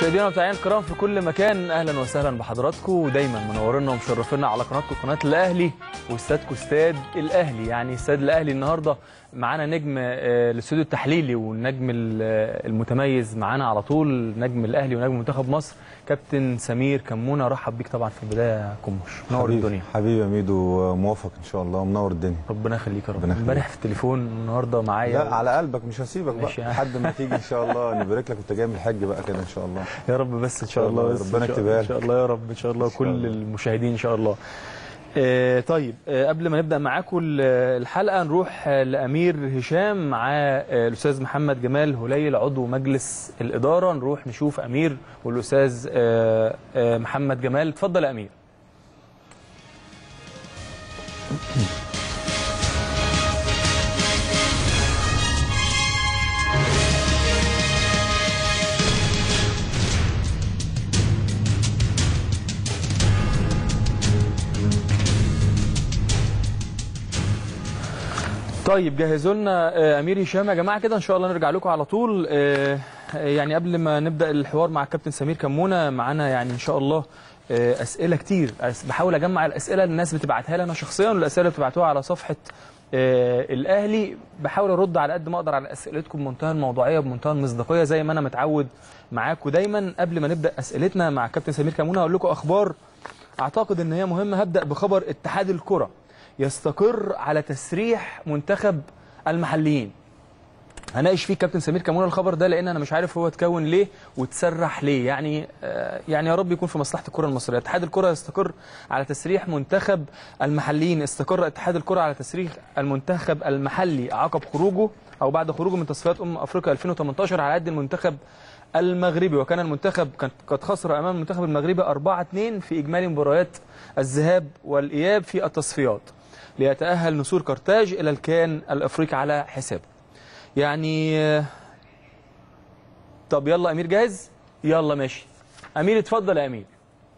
مشاهدينا ومتابعينا الكرام في كل مكان اهلا وسهلا بحضراتكم ودايما منورينا ومشرفينا على قناتكم قناه الاهلي واستادكم استاد الاهلي يعني استاد الاهلي النهارده معانا نجم آه، الاستوديو التحليلي والنجم ال- آه، المتميز معانا على طول نجم الاهلي ونجم منتخب مصر كابتن سمير كمونه رحب بيك طبعا في البدايه يا كمش منور حبيبي- الدنيا حبيبي يا ميدو موافق ان شاء الله ومنور الدنيا ربنا يخليك يا رب ربنا يخليك. امبارح في التليفون النهارده معايا لا على قلبك مش هسيبك ماشي بقى يا لحد ما تيجي ان شاء الله نبارك لك وانت جاي من الحج بقى كده ان شاء الله يا رب بس ان شاء شاء الله الله، بس ربنا إن شاء- يكتبها ان شاء الله يا رب ان شاء الله إن شاء كل الله. المشاهدين ان شاء الله آه، طيب آه، قبل ما نبدا معاكم ال- الحلقه نروح آه، لامير هشام مع آه، الاستاذ محمد جمال هليل عضو مجلس الاداره نروح نشوف امير والاستاذ آه، آه، محمد جمال اتفضل يا امير طيب جهزوا لنا آه، امير هشام يا جماعه كده ان شاء الله نرجع لكم على طول آه، آه، يعني قبل ما نبدا الحوار مع الكابتن سمير كمونه معانا يعني ان شاء الله آه، اسئله كتير أس- بحاول اجمع الاسئله اللي الناس بتبعتها لي انا شخصيا والاسئله اللي بتبعتوها على صفحه آه، الاهلي بحاول ارد على قد ما اقدر على اسئلتكم بمنتهى الموضوعيه بمنتهى المصداقيه زي ما انا متعود معاكم دايما قبل ما نبدا اسئلتنا مع الكابتن سمير كمونه هقول لكم اخبار اعتقد ان هي مهمه هبدا بخبر اتحاد الكره يستقر على تسريح منتخب المحليين هناقش فيه كابتن سمير كمونه الخبر ده لان انا مش عارف هو اتكون ليه وتسرح ليه يعني آه يعني يا رب يكون في مصلحه الكره المصريه اتحاد الكره يستقر على تسريح منتخب المحليين استقر اتحاد الكره على تسريح المنتخب المحلي عقب خروجه او بعد خروجه من تصفيات امم افريقيا 2018 على قد المنتخب المغربي وكان المنتخب كان قد خسر امام المنتخب المغربي 4 2 في اجمالي مباريات الذهاب والاياب في التصفيات ليتاهل نسور قرطاج الى الكان الافريقي على حسابه يعني آه، طب يلا امير جاهز يلا ماشي امير اتفضل يا امير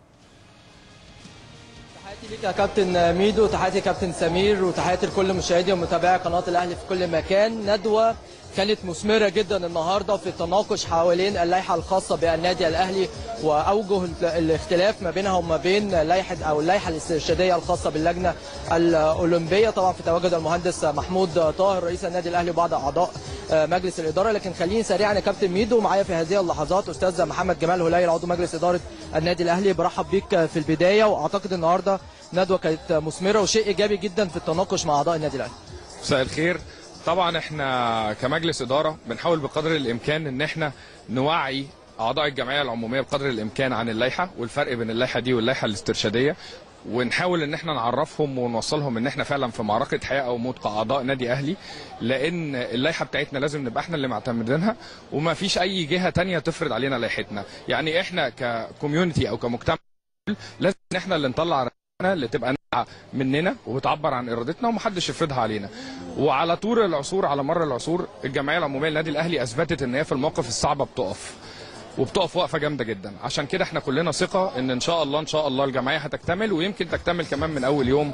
تحياتي ليك يا كابتن ميدو تحياتي كابتن سمير وتحياتي لكل مشاهدي ومتابعي قناه الاهلي في كل مكان ندوه كانت مثمره جدا النهارده في التناقش حوالين اللائحه الخاصه بالنادي الاهلي واوجه ال- الاختلاف ما بينها وما بين لائحه او اللائحه الاسترشاديه الخاصه باللجنه الاولمبيه طبعا في تواجد المهندس محمود طاهر رئيس النادي الاهلي وبعض اعضاء آه، مجلس الاداره لكن خليني سريعا يا كابتن ميدو معايا في هذه اللحظات استاذ محمد جمال هليل عضو مجلس اداره النادي الاهلي برحب بيك في البدايه واعتقد النهارده ندوه كانت مثمره وشيء ايجابي جدا في التناقش مع اعضاء النادي الاهلي مساء الخير طبعا احنا كمجلس اداره بنحاول بقدر الامكان ان احنا نوعي اعضاء الجمعيه العموميه بقدر الامكان عن اللائحه والفرق بين اللائحه دي واللائحه الاسترشاديه ونحاول ان احنا نعرفهم ونوصلهم ان احنا فعلا في معركه حياه او موت كاعضاء نادي اهلي لان اللائحه بتاعتنا لازم نبقى احنا اللي معتمدينها وما فيش اي جهه تانية تفرض علينا لائحتنا يعني احنا ككوميونتي او كمجتمع لازم ان احنا اللي نطلع رأينا اللي تبقى نابعة مننا وبتعبر عن ارادتنا ومحدش يفرضها علينا وعلى طول العصور على مر العصور الجمعيه العموميه للنادي الاهلي اثبتت ان هي في المواقف الصعبه بتقف وبتقف وقفه جامده جدا عشان كده احنا كلنا ثقه ان ان شاء الله ان شاء الله الجمعيه هتكتمل ويمكن تكتمل كمان من اول يوم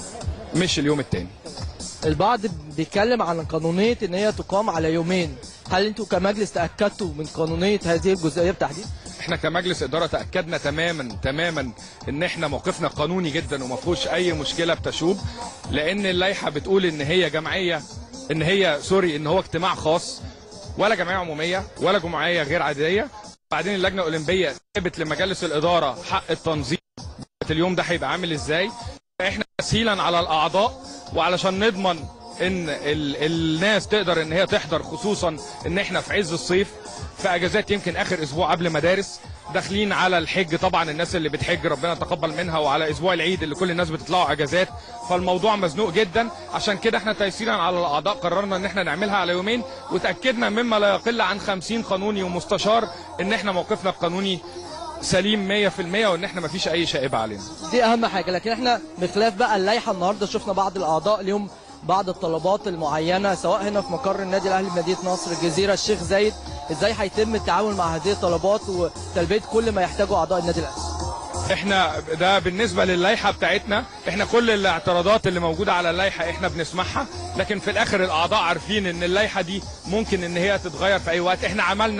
مش اليوم الثاني البعض بيتكلم عن قانونيه ان هي تقام على يومين هل انتوا كمجلس تاكدتوا من قانونيه هذه الجزئيه بالتحديد احنا كمجلس اداره تاكدنا تماما تماما ان احنا موقفنا قانوني جدا وما فيهوش اي مشكله بتشوب لان اللائحه بتقول ان هي جمعيه ان هي سوري ان هو اجتماع خاص ولا جمعيه عموميه ولا جمعيه غير عاديه بعدين اللجنه الاولمبيه سابت لمجالس الاداره حق التنظيم اليوم ده هيبقى عامل ازاي احنا تسهيلا على الاعضاء وعلشان نضمن ان ال الناس تقدر ان هي تحضر خصوصا ان احنا في عز الصيف في اجازات يمكن اخر اسبوع قبل مدارس داخلين على الحج طبعا الناس اللي بتحج ربنا يتقبل منها وعلى اسبوع العيد اللي كل الناس بتطلعوا اجازات فالموضوع مزنوق جدا عشان كده احنا تيسيرا على الاعضاء قررنا ان احنا نعملها على يومين وتاكدنا مما لا يقل عن 50 قانوني ومستشار ان احنا موقفنا القانوني سليم 100% وان احنا ما فيش اي شائبه علينا دي اهم حاجه لكن احنا بخلاف بقى اللائحه النهارده شفنا بعض الاعضاء اليوم بعض الطلبات المعينه سواء هنا في مقر النادي الاهلي بمدينه نصر الجزيره الشيخ زايد ازاي هيتم التعامل مع هذه الطلبات وتلبيه كل ما يحتاجه اعضاء النادي الاهلي احنا ده بالنسبه للائحه بتاعتنا احنا كل الاعتراضات اللي موجوده على اللائحه احنا بنسمعها لكن في الاخر الاعضاء عارفين ان اللائحه دي ممكن ان هي تتغير في اي وقت احنا عملنا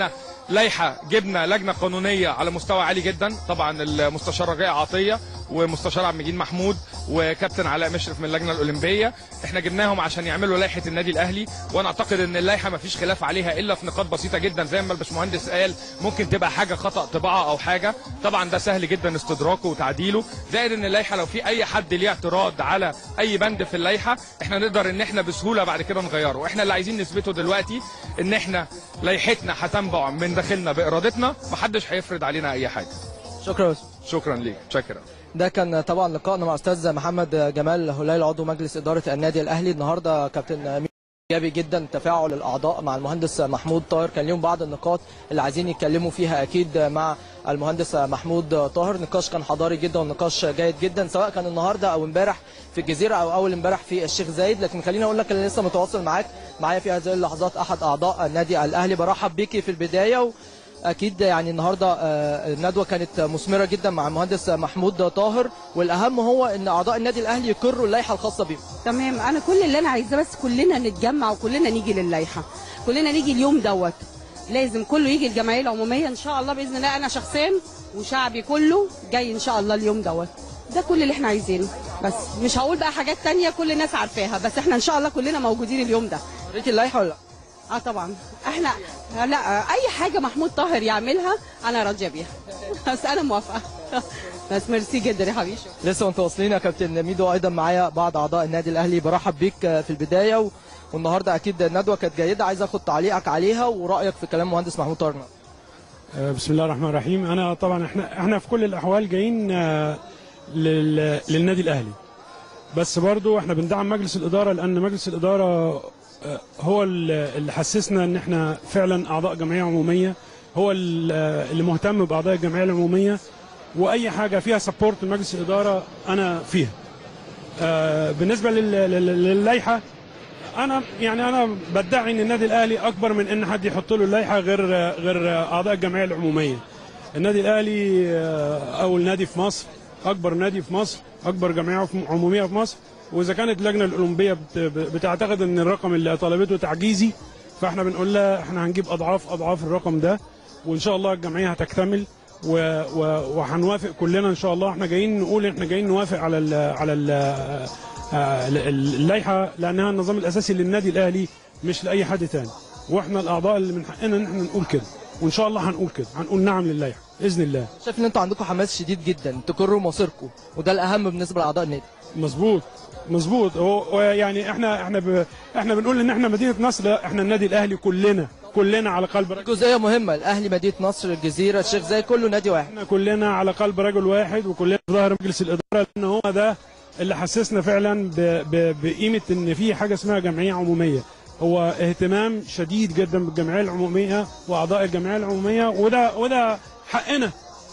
لائحه جبنا لجنه قانونيه على مستوى عالي جدا طبعا المستشار رجاء عطيه ومستشار عبد المجيد محمود وكابتن علاء مشرف من اللجنه الاولمبيه احنا جبناهم عشان يعملوا لائحه النادي الاهلي وانا اعتقد ان اللائحه ما فيش خلاف عليها الا في نقاط بسيطه جدا زي ما الباشمهندس قال ممكن تبقى حاجه خطا طباعه او حاجه طبعا ده سهل جدا استدراكه وتعديله زائد ان اللائحه لو في اي حد ليه اعتراض على اي بند في اللائحه احنا نقدر ان احنا بسهوله بعد كده نغيره واحنا اللي عايزين نثبته دلوقتي ان احنا لائحتنا هتنبع من داخلنا بارادتنا محدش هيفرض علينا اي حاجه شكرا يا أستاذ. شكرا ليك شكرا ده كان طبعا لقائنا مع استاذ محمد جمال هلال عضو مجلس اداره النادي الاهلي النهارده كابتن امين ايجابي جدا تفاعل الاعضاء مع المهندس محمود طاهر كان ليهم بعض النقاط اللي عايزين يتكلموا فيها اكيد مع المهندس محمود طاهر نقاش كان حضاري جدا ونقاش جيد جدا سواء كان النهارده او امبارح في الجزيره او اول امبارح في الشيخ زايد لكن خليني اقول لك اللي لسه متواصل معاك معايا في هذه اللحظات احد اعضاء النادي الاهلي برحب بيكي في البدايه و... اكيد يعني النهارده آه، الندوه كانت مثمره جدا مع المهندس محمود طاهر والاهم هو ان اعضاء النادي الاهلي يقروا اللائحه الخاصه بيهم تمام انا كل اللي انا عايزاه بس كلنا نتجمع وكلنا نيجي للائحه كلنا نيجي اليوم دوت لازم كله يجي الجمعيه العموميه ان شاء الله باذن الله انا شخصيا وشعبي كله جاي ان شاء الله اليوم دوت ده كل اللي احنا عايزينه بس مش هقول بقى حاجات تانية كل الناس عارفاها بس احنا ان شاء الله كلنا موجودين اليوم ده قريتي اللائحه ولا لا؟ اه طبعا احنا لا اي حاجه محمود طاهر يعملها انا راضيه بيها بس انا موافقه بس ميرسي جدا يا حبيبي لسه متواصلين يا كابتن ميدو ايضا معايا بعض اعضاء النادي الاهلي برحب بيك في البدايه و... والنهارده اكيد الندوه كانت جيده عايز اخد تعليقك عليها ورايك في كلام مهندس محمود طاهر آه، بسم الله الرحمن الرحيم انا طبعا احنا احنا في كل الاحوال جايين آه، لل- للنادي الاهلي بس برضو احنا بندعم مجلس الاداره لان مجلس الاداره آه، هو ال- اللي حسسنا ان احنا فعلا اعضاء جمعيه عموميه هو ال- آه، اللي مهتم باعضاء الجمعيه العموميه واي حاجه فيها سبورت لمجلس الاداره انا فيها آه، بالنسبه لل- لل- للائحه انا يعني انا بدعي ان النادي الاهلي اكبر من ان حد يحط له اللائحه غير غير اعضاء الجمعيه العموميه النادي الاهلي آه، اول نادي في مصر اكبر نادي في مصر اكبر جمعيه في- عموميه في مصر واذا كانت اللجنه الاولمبيه بت- بتعتقد ان الرقم اللي طلبته تعجيزي فاحنا بنقول لها احنا هنجيب اضعاف اضعاف الرقم ده وان شاء الله الجمعيه هتكتمل و- و- وهنوافق كلنا ان شاء الله احنا جايين نقول احنا جايين نوافق على ال على ال آه، ال- ال- اللائحه لانها النظام الاساسي للنادي الاهلي مش لاي حد تاني واحنا الاعضاء اللي من حقنا ان احنا نقول كده وان شاء الله هنقول كده هنقول نعم للائحه باذن الله شايف ان انتوا عندكم حماس شديد جدا تقروا مصيركم وده الاهم بالنسبه لاعضاء النادي مظبوط مظبوط هو هو يعني احنا احنا ب... احنا بنقول ان احنا مدينه نصر لا، احنا النادي الاهلي كلنا كلنا على قلب رجل جزئيه مهمه الاهلي مدينه نصر الجزيره الشيخ زايد كله نادي واحد احنا كلنا على قلب رجل واحد وكلنا في ظهر مجلس الاداره لان هو ده اللي حسسنا فعلا ب... ب... بقيمه ان في حاجه اسمها جمعيه عموميه هو اهتمام شديد جدا بالجمعيه العموميه واعضاء الجمعيه العموميه وده وده حقنا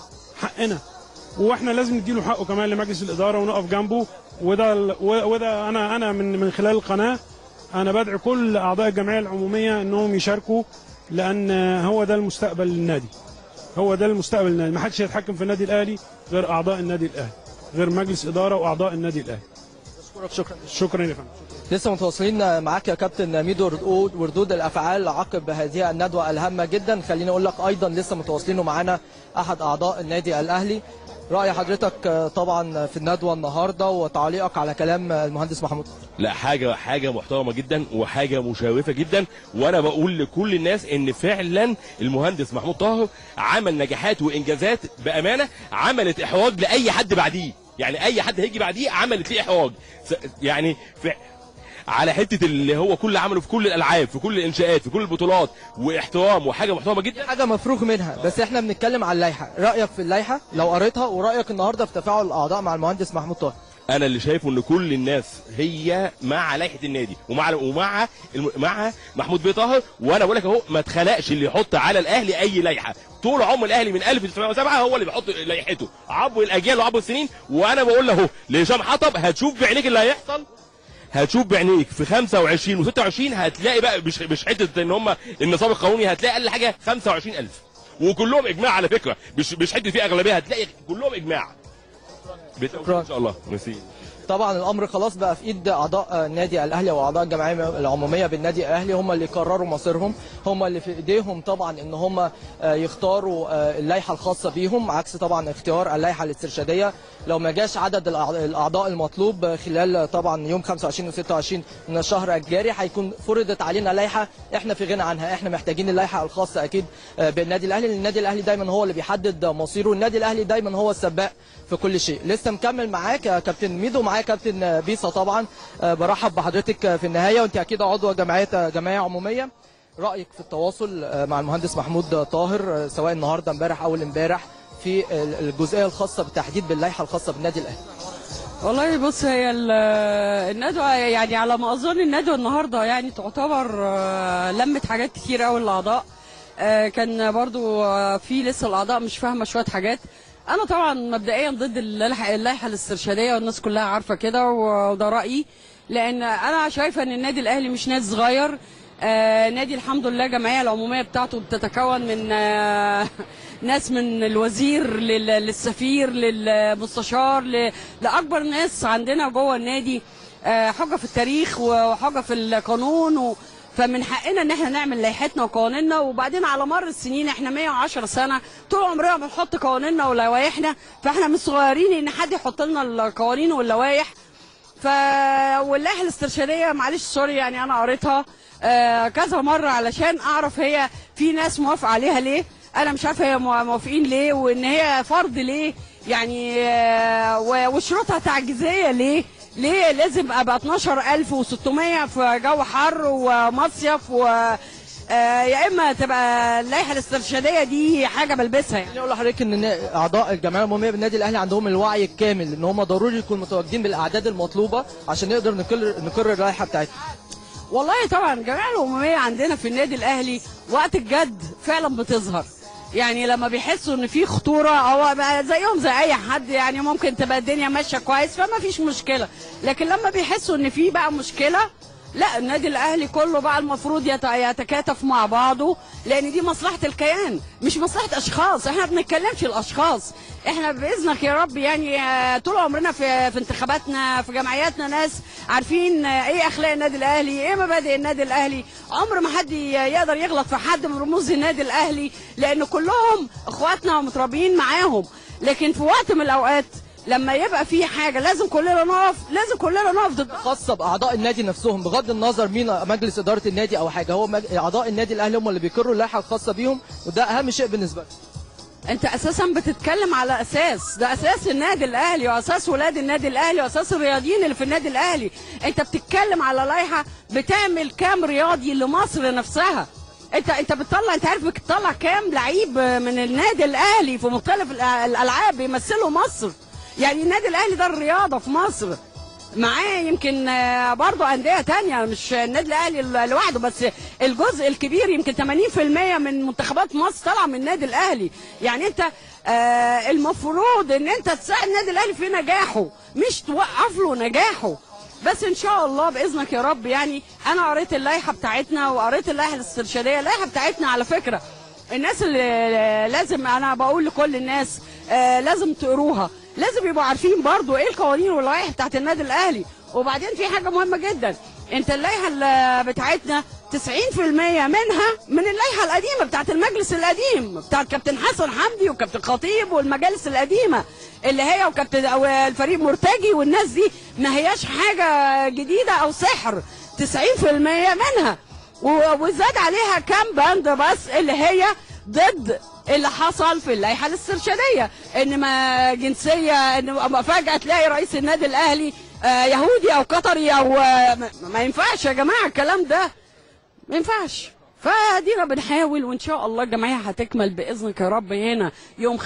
حقنا واحنا لازم نديله حقه كمان لمجلس الاداره ونقف جنبه وده ال- وده انا انا من من خلال القناه انا بدعو كل اعضاء الجمعيه العموميه انهم يشاركوا لان هو ده المستقبل للنادي هو ده المستقبل للنادي ما حدش هيتحكم في النادي الاهلي غير اعضاء النادي الاهلي غير مجلس اداره واعضاء النادي الاهلي اشكرك شكرا شكرا يا فندم لسه متواصلين معاك يا كابتن ميدو ردود وردود الافعال عقب هذه الندوه الهامه جدا خليني اقول لك ايضا لسه متواصلين ومعانا احد اعضاء النادي الاهلي راي حضرتك آه، طبعا في الندوه النهارده وتعليقك على كلام المهندس محمود لا حاجه حاجه محترمه جدا وحاجه مشرفه جدا وانا بقول لكل الناس ان فعلا المهندس محمود طاهر عمل نجاحات وانجازات بامانه عملت احراج لاي حد بعديه يعني اي حد هيجي بعديه عملت ليه احراج س- يعني في على حته اللي هو كل عمله في كل الالعاب في كل الانشاءات في كل البطولات واحترام وحاجه محترمه جدا حاجه مفروغ منها بس احنا بنتكلم على اللائحه رايك في اللائحه لو قريتها ورايك النهارده في تفاعل الاعضاء مع المهندس محمود طاهر انا اللي شايفه ان كل الناس هي مع لائحه النادي ومع ومع الم- مع محمود بيه طاهر وانا بقول لك اهو ما اتخلقش اللي يحط على الاهلي اي لائحه طول عمر الاهلي من 1907 هو اللي بيحط لائحته عبر الاجيال وعبر السنين وانا بقول له اهو لهشام حطب هتشوف بعينيك اللي هيحصل هتشوف بعينيك في 25 و26 هتلاقي بقى مش مش حته ان هم النظام القانوني هتلاقي اقل حاجه 25000 وكلهم اجماع على فكره مش مش حته فيه اغلبيه هتلاقي كلهم اجماع بالتوفيق ان شاء الله ميرسي طبعا الامر خلاص بقى في ايد اعضاء آه، النادي الاهلي واعضاء الجمعيه العموميه بالنادي الاهلي هم اللي قرروا مصيرهم هم اللي في ايديهم طبعا ان هم آه، يختاروا آه، اللائحه الخاصه بيهم عكس طبعا اختيار اللائحه الاسترشاديه لو ما جاش عدد الأع- الاعضاء المطلوب آه، خلال آه، طبعا يوم 25 و26 من الشهر الجاري هيكون فرضت علينا لائحه احنا في غنى عنها احنا محتاجين اللائحه الخاصه اكيد آه، بالنادي الاهلي لان النادي الاهلي دايما هو اللي بيحدد مصيره النادي الاهلي دايما هو السباق في كل شيء لسه مكمل معاك يا كابتن ميدو معايا كابتن بيسا طبعا آه، برحب بحضرتك في النهايه وانت اكيد عضو جمعيه جمعيه عموميه رايك في التواصل آه، مع المهندس محمود طاهر آه، سواء النهارده امبارح او امبارح في الجزئيه الخاصه بالتحديد باللائحه الخاصه بالنادي الاهلي والله بص هي ال- الندوة يعني على ما أظن الندوة النهاردة يعني تعتبر آه، لمت حاجات كتير قوي للأعضاء آه، كان برضو آه، في لسه الأعضاء مش فاهمة شوية حاجات أنا طبعا مبدئيا ضد اللائحة اللائحة الاسترشادية والناس كلها عارفة كده وده رأيي لأن أنا شايفة إن النادي الأهلي مش نادي صغير آه، نادي الحمد لله الجمعية العمومية بتاعته بتتكون من آه، ناس من الوزير لل- للسفير للمستشار ل- لأكبر ناس عندنا جوه النادي آه، حجة في التاريخ وحجة في القانون و فمن حقنا ان احنا نعمل لائحتنا وقوانيننا وبعدين على مر السنين احنا 110 سنه طول عمرنا بنحط قوانيننا ولوائحنا فاحنا مش صغيرين ان حد يحط لنا القوانين واللوائح ف واللائحه الاسترشاديه معلش سوري يعني انا قريتها آه كذا مره علشان اعرف هي في ناس موافقه عليها ليه انا مش عارفه هي مو- موافقين ليه وان هي فرض ليه يعني آه و- وشروطها تعجيزيه ليه ليه لازم ابقى 12600 في جو حر ومصيف و آه يا اما تبقى اللائحه الاسترشاديه دي حاجه بلبسها يعني خليني اقول لحضرتك ان نا- اعضاء الجمعيه العموميه بالنادي الاهلي عندهم الوعي الكامل ان هم ضروري يكونوا متواجدين بالاعداد المطلوبه عشان نقدر نقرر نقرر اللائحه بتاعتنا والله طبعا الجمعيه العموميه عندنا في النادي الاهلي وقت الجد فعلا بتظهر يعني لما بيحسوا ان في خطوره هو بقى زيهم زي اي حد يعني ممكن تبقى الدنيا ماشيه كويس فما فيش مشكله لكن لما بيحسوا ان في بقى مشكله لا النادي الاهلي كله بقى المفروض يت- يتكاتف مع بعضه لان دي مصلحه الكيان مش مصلحه اشخاص احنا ما بنتكلمش الاشخاص احنا باذنك يا رب يعني آه، طول عمرنا في في انتخاباتنا في جمعياتنا ناس عارفين آه، ايه اخلاق النادي الاهلي ايه مبادئ النادي الاهلي عمر ما حد ي- يقدر يغلط في حد من رموز النادي الاهلي لان كلهم اخواتنا ومتربيين معاهم لكن في وقت من الاوقات لما يبقى في حاجه لازم كلنا نقف لازم كلنا نقف ضد خاصه باعضاء النادي نفسهم بغض النظر مين مجلس اداره النادي او حاجه هو مج... اعضاء النادي الاهلي هم اللي بيقروا اللائحه الخاصه بيهم وده اهم شيء بالنسبه لي انت اساسا بتتكلم على اساس ده اساس النادي الاهلي واساس ولاد النادي الاهلي واساس الرياضيين اللي في النادي الاهلي انت بتتكلم على لائحه بتعمل كام رياضي لمصر نفسها انت انت بتطلع انت عارف بتطلع كام لعيب من النادي الاهلي في مختلف الأ- الالعاب بيمثلوا مصر يعني النادي الاهلي ده الرياضه في مصر معاه يمكن آه، برضه انديه تانية مش النادي الاهلي ال- لوحده بس الجزء الكبير يمكن 80% من منتخبات مصر طالعه من النادي الاهلي يعني انت آه، المفروض ان انت تساعد النادي الاهلي في نجاحه مش توقف له نجاحه بس ان شاء الله باذنك يا رب يعني انا قريت اللائحه بتاعتنا وقريت اللائحه الاسترشاديه اللائحه بتاعتنا على فكره الناس اللي لازم انا بقول لكل الناس آه لازم تقروها لازم يبقوا عارفين برضو ايه القوانين واللوائح بتاعت النادي الاهلي وبعدين في حاجه مهمه جدا انت اللائحه اللي بتاعتنا 90% منها من اللائحه القديمه بتاعت المجلس القديم بتاعت كابتن حسن حمدي وكابتن خطيب والمجالس القديمه اللي هي وكابتن او الفريق مرتجي والناس دي ما هياش حاجه جديده او سحر 90% منها و- وزاد عليها كام بند بس اللي هي ضد اللي حصل في اللائحه الاسترشاديه ان ما جنسيه ان فجاه تلاقي رئيس النادي الاهلي آه، يهودي او قطري او آه، ما- ما ينفعش يا جماعه الكلام ده ما ينفعش فدينا بنحاول وان شاء الله الجمعيه هتكمل باذنك يا رب هنا يوم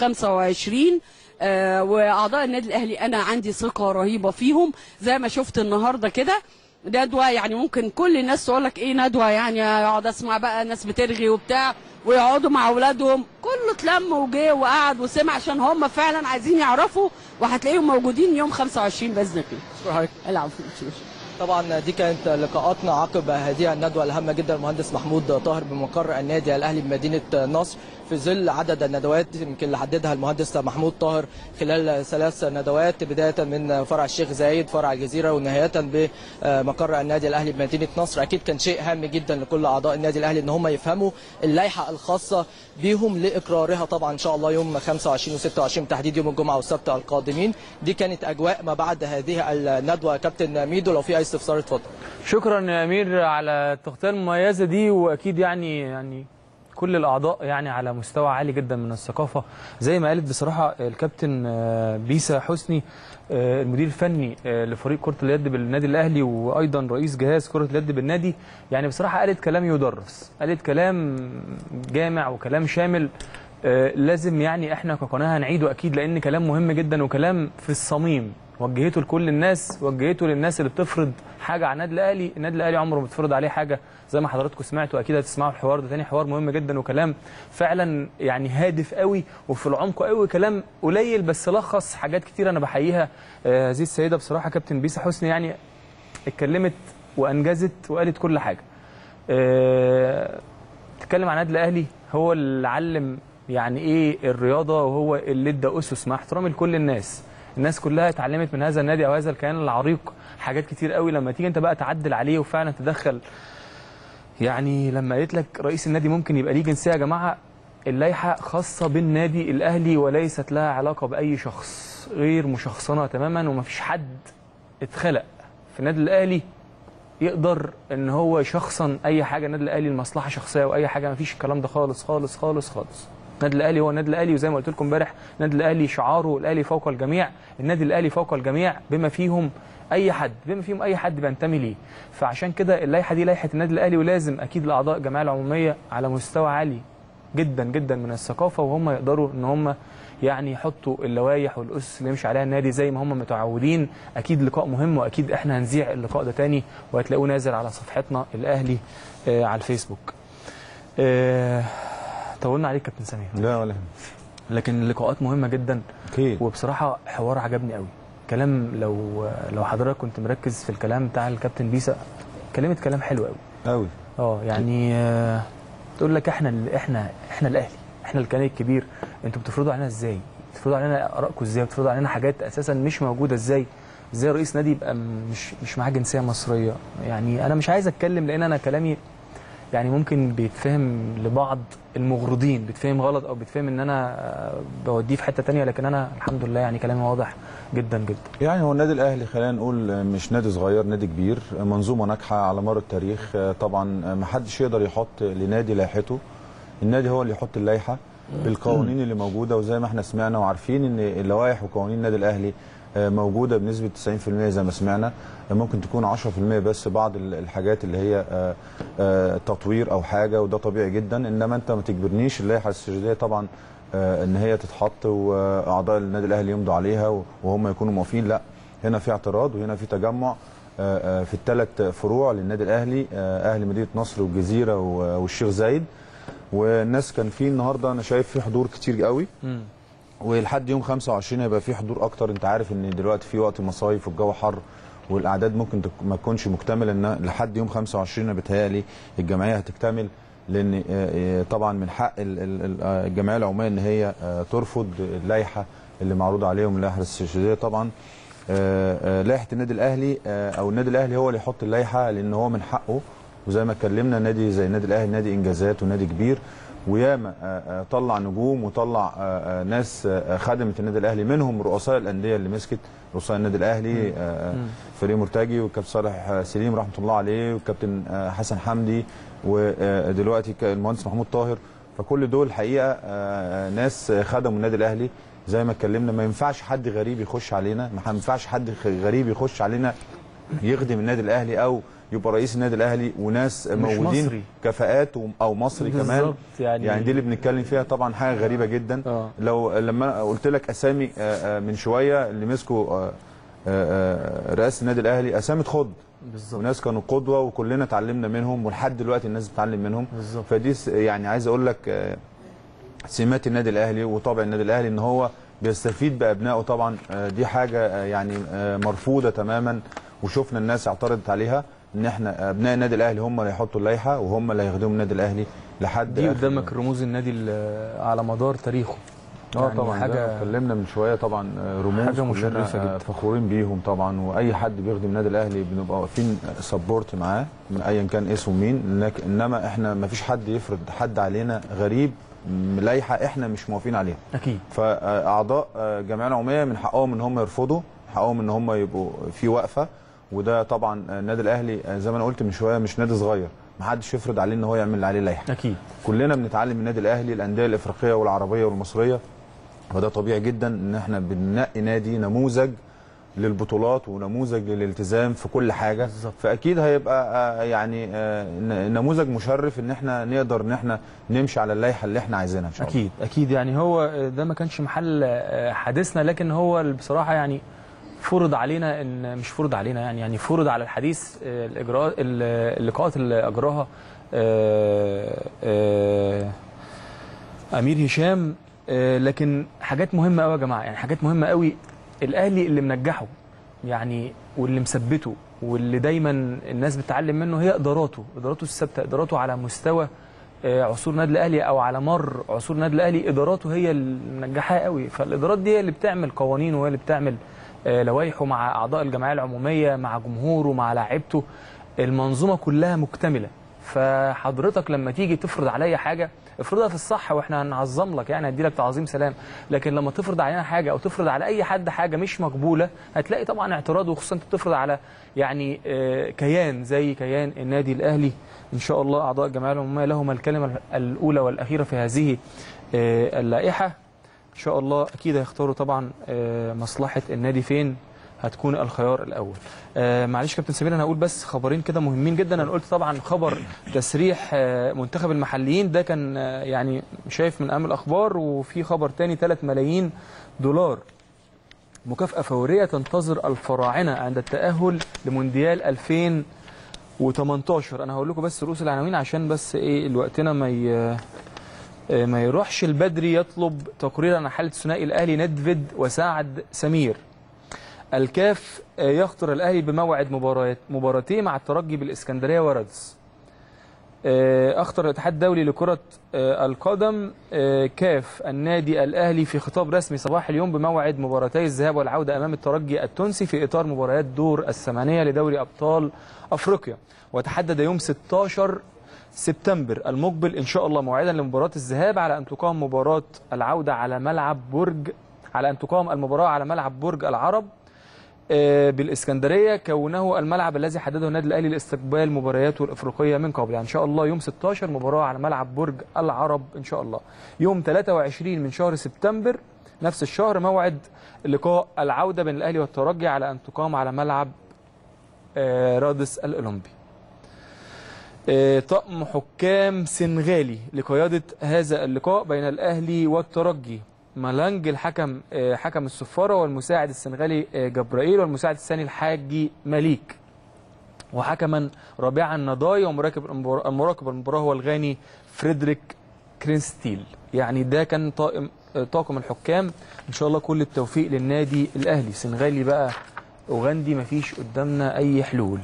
25 آه واعضاء النادي الاهلي انا عندي ثقه رهيبه فيهم زي ما شفت النهارده كده ندوه يعني ممكن كل الناس تقول لك ايه ندوه يعني اقعد اسمع بقى ناس بترغي وبتاع ويقعدوا مع اولادهم كله اتلم وجه وقعد وسمع عشان هم فعلا عايزين يعرفوا وهتلاقيهم موجودين يوم 25 باذن الله شكرا حضرتك العفو طبعا دي كانت لقاءاتنا عقب هذه الندوه الهامه جدا المهندس محمود طاهر بمقر النادي الاهلي بمدينه نصر في ظل عدد الندوات يمكن اللي حددها المهندس محمود طاهر خلال ثلاث ندوات بدايه من فرع الشيخ زايد فرع الجزيره ونهايه بمقر النادي الاهلي بمدينه نصر اكيد كان شيء هام جدا لكل اعضاء النادي الاهلي ان هم يفهموا اللائحه الخاصه بيهم لاقرارها طبعا ان شاء الله يوم 25 و26 تحديد يوم الجمعه والسبت القادمين دي كانت اجواء ما بعد هذه الندوه كابتن ميدو لو في اي استفسار اتفضل شكرا يا امير على التغطيه المميزه دي واكيد يعني يعني كل الاعضاء يعني على مستوى عالي جدا من الثقافه زي ما قالت بصراحه الكابتن آه، بيسا حسني آه، المدير الفني آه، لفريق كره اليد بالنادي الاهلي وايضا رئيس جهاز كره اليد بالنادي يعني بصراحه قالت كلام يدرس قالت كلام جامع وكلام شامل آه، لازم يعني احنا كقناه هنعيده اكيد لان كلام مهم جدا وكلام في الصميم وجهته لكل الناس وجهته للناس اللي بتفرض حاجه على النادي الاهلي النادي الاهلي عمره ما بتفرض عليه حاجه زي ما حضراتكم سمعتوا اكيد هتسمعوا الحوار ده تاني حوار مهم جدا وكلام فعلا يعني هادف قوي وفي العمق قوي كلام قليل بس لخص حاجات كتير انا بحييها آه، هذه السيده بصراحه كابتن بيسا حسني يعني اتكلمت وانجزت وقالت كل حاجه آه، تتكلم عن النادي الاهلي هو اللي علم يعني ايه الرياضه وهو اللي ادى اسس مع احترامي لكل الناس الناس كلها اتعلمت من هذا النادي او هذا الكيان العريق حاجات كتير قوي لما تيجي انت بقى تعدل عليه وفعلا تدخل يعني لما قالت لك رئيس النادي ممكن يبقى ليه جنسيه يا جماعه اللائحه خاصه بالنادي الاهلي وليست لها علاقه باي شخص غير مشخصنه تماما ومفيش حد اتخلق في النادي الاهلي يقدر ان هو يشخصن اي حاجه النادي الاهلي لمصلحه شخصيه او اي حاجه مفيش الكلام ده خالص خالص خالص خالص النادي الاهلي هو النادي الاهلي وزي ما قلت لكم امبارح النادي الاهلي شعاره الاهلي فوق الجميع النادي الاهلي فوق الجميع بما فيهم اي حد بما فيهم اي حد بينتمي ليه فعشان كده اللائحه دي لائحه النادي الاهلي ولازم اكيد الاعضاء الجمعيه العموميه على مستوى عالي جدا جدا من الثقافه وهم يقدروا ان هم يعني يحطوا اللوائح والاسس اللي يمشي عليها النادي زي ما هم متعودين اكيد لقاء مهم واكيد احنا هنذيع اللقاء ده تاني وهتلاقوه نازل على صفحتنا الاهلي آه على الفيسبوك آه طولنا عليك كابتن سمير لا ولا يهمك. لكن اللقاءات مهمه جدا اكيد وبصراحه حوار عجبني قوي كلام لو لو حضرتك كنت مركز في الكلام بتاع الكابتن بيسا كلمت كلام حلو قوي قوي اه يعني آه، تقول لك احنا ال- احنا احنا الاهلي احنا الكيان الكبير انتوا بتفرضوا علينا ازاي بتفرضوا علينا ارائكم ازاي بتفرضوا علينا حاجات اساسا مش موجوده ازاي ازاي رئيس نادي يبقى م- مش مش معاه جنسيه مصريه يعني انا مش عايز اتكلم لان انا كلامي يعني ممكن بيتفهم لبعض المغرضين بيتفهم غلط او بيتفهم ان انا آه، بوديه في حته تانية لكن انا الحمد لله يعني كلامي واضح جدا جدا يعني هو النادي الاهلي خلينا نقول مش نادي صغير نادي كبير منظومه ناجحه على مر التاريخ طبعا ما حدش يقدر يحط لنادي لائحته النادي هو اللي يحط اللائحه بالقوانين اللي موجوده وزي ما احنا سمعنا وعارفين ان اللوائح وقوانين النادي الاهلي موجوده بنسبه 90% زي ما سمعنا ممكن تكون 10% بس بعض الحاجات اللي هي آه، آه، تطوير او حاجه وده طبيعي جدا انما انت ما تجبرنيش اللائحه الاستشهاديه طبعا آه، ان هي تتحط واعضاء النادي الاهلي يمضوا عليها وهم يكونوا موافقين لا هنا في اعتراض وهنا في تجمع آه، آه، في الثلاث فروع للنادي الاهلي آه، اهلي مدينه نصر والجزيره و- والشيخ زايد والناس كان في النهارده انا شايف في حضور كتير قوي ولحد يوم 25 هيبقى في حضور اكتر انت عارف ان دلوقتي في وقت مصايف والجو حر والاعداد ممكن تك- ما تكونش مكتمله ان لحد يوم 25 انا بتهيألي الجمعيه هتكتمل لان آه، آه، طبعا من حق ال- ال- ال- آه، الجمعيه العموميه ان هي آه، ترفض اللائحه اللي معروضه عليهم اللائحه الاستشهاديه طبعا آه، آه، لائحه النادي الاهلي آه، او النادي الاهلي هو اللي يحط اللائحه لان هو من حقه وزي ما اتكلمنا نادي زي النادي الاهلي نادي انجازات ونادي كبير وياما آه، آه، طلع نجوم وطلع آه، آه، ناس آه، خدمت النادي الاهلي منهم رؤساء الانديه اللي مسكت رؤساء النادي الاهلي آه، فريق مرتجي والكابتن صالح آه، سليم رحمه الله عليه والكابتن آه، حسن حمدي ودلوقتي المهندس محمود طاهر فكل دول الحقيقه آه، آه، ناس خدموا النادي الاهلي زي ما اتكلمنا ما ينفعش حد غريب يخش علينا ما ينفعش حد خ- غريب يخش علينا يخدم النادي الاهلي او يبقى رئيس النادي الاهلي وناس مش موجودين مصري. كفاءات و- او مصري كمان بالظبط يعني- يعني دي اللي بنتكلم فيها طبعا حاجه غريبه جدا آه. لو لما قلت لك اسامي آه، آه، من شويه اللي مسكوا آه، آه، آه، رئاسه النادي الاهلي اسامي خض بالظبط وناس كانوا قدوه وكلنا اتعلمنا منهم ولحد دلوقتي الناس بتتعلم منهم بالظبط. فدي س- يعني عايز اقول لك آه، سمات النادي الاهلي وطبع النادي الاهلي ان هو بيستفيد بابنائه طبعا آه، دي حاجه آه، يعني آه، مرفوضه تماما وشفنا الناس اعترضت عليها ان احنا ابناء النادي الاهلي هم اللي هيحطوا اللائحه وهم اللي هيخدموا النادي الاهلي لحد دي آخر قدامك رموز النادي ال- على مدار تاريخه اه يعني طبعا حاجة- حاجه اتكلمنا من شويه طبعا آه، رموز حاجة كلنا، مشرفة آه، جدا. فخورين بيهم طبعا واي حد بيخدم النادي الاهلي بنبقى واقفين سبورت معاه من ايا كان اسمه مين لكن انما احنا ما فيش حد يفرض حد علينا غريب م- لائحه احنا مش موافقين عليها اكيد فاعضاء آه، الجمعيه العموميه من حقهم ان هم يرفضوا حقهم ان هم يبقوا في وقفه وده طبعا آه، النادي الاهلي آه، زي ما انا قلت من شويه مش نادي صغير ما حدش يفرض عليه ان هو يعمل اللي عليه لائحه اكيد كلنا بنتعلم من النادي الاهلي الانديه الافريقيه والعربيه والمصريه وده طبيعي جدا ان احنا بننقي نادي نموذج للبطولات ونموذج للالتزام في كل حاجه بالظبط. فاكيد هيبقى آه، يعني آه، ن- نموذج مشرف ان احنا نقدر ان احنا نمشي على اللائحه اللي احنا عايزينها ان شاء الله اكيد اكيد يعني هو ده ما كانش محل آه، حديثنا لكن هو بصراحه يعني فرض علينا ان مش فرض علينا يعني يعني فرض على الحديث آه، الاجراءات ال- اللقاءات اللي اجراها آه، آه، امير هشام آه، لكن حاجات مهمه قوي يا جماعه يعني حاجات مهمه قوي الاهلي اللي منجحه يعني واللي مثبته واللي دايما الناس بتتعلم منه هي اداراته اداراته الثابته اداراته على مستوى آه، عصور النادي الاهلي او على مر عصور النادي الاهلي اداراته هي اللي منجحاه قوي فالادارات دي هي اللي بتعمل قوانين وهي اللي بتعمل آه، لوائحه مع اعضاء الجمعيه العموميه مع جمهوره مع لاعيبته المنظومه كلها مكتمله فحضرتك لما تيجي تفرض عليا حاجه افرضها في الصح واحنا هنعظم لك يعني هدي لك تعظيم سلام لكن لما تفرض علينا حاجه او تفرض على اي حد حاجه مش مقبوله هتلاقي طبعا اعتراض وخصوصا انت بتفرض على يعني آه، كيان زي كيان النادي الاهلي ان شاء الله اعضاء الجمعيه العموميه لهم الكلمه الاولى والاخيره في هذه آه، اللائحه ان شاء الله اكيد هيختاروا طبعا آه، مصلحه النادي فين هتكون الخيار الاول آه معلش كابتن سمير انا هقول بس خبرين كده مهمين جدا انا قلت طبعا خبر تسريح آه منتخب المحليين ده كان آه يعني شايف من اهم الاخبار وفي خبر تاني 3 ملايين دولار مكافأة فورية تنتظر الفراعنة عند التأهل لمونديال 2018 أنا هقول لكم بس رؤوس العناوين عشان بس إيه وقتنا ما ي... آه، ما يروحش البدري يطلب تقرير عن حالة ثنائي الأهلي ندفد وسعد سمير الكاف آه، يخطر الأهلي بموعد مباريات مباراتين مع الترجي بالإسكندرية ورادس آه، أخطر الاتحاد الدولي لكرة آه، القدم آه، كاف النادي الأهلي في خطاب رسمي صباح اليوم بموعد مباراتي الذهاب والعودة أمام الترجي التونسي في إطار مباريات دور الثمانية لدوري أبطال أفريقيا وتحدد يوم 16 سبتمبر المقبل إن شاء الله موعدا لمباراة الذهاب على أن تقام مباراة العودة على ملعب برج على أن تقام المباراة على ملعب برج العرب آه، بالاسكندريه كونه الملعب الذي حدده النادي الاهلي لاستقبال مبارياته الافريقيه من قبل يعني ان شاء الله يوم 16 مباراه على ملعب برج العرب ان شاء الله يوم 23 من شهر سبتمبر نفس الشهر موعد لقاء العوده بين الاهلي والترجي على ان تقام على ملعب آه، رادس الاولمبي آه، طقم حكام سنغالي لقيادة هذا اللقاء بين الأهلي والترجي مالانج الحكم آه، حكم الصفارة والمساعد السنغالي آه، جبرائيل والمساعد الثاني الحاجي مليك وحكما رابعا نضاي ومراقب المبار- المراقب المباراة هو الغاني فريدريك كرينستيل يعني ده كان طاقم آه، طاقم الحكام ان شاء الله كل التوفيق للنادي الاهلي سنغالي بقى اوغندي مفيش قدامنا اي حلول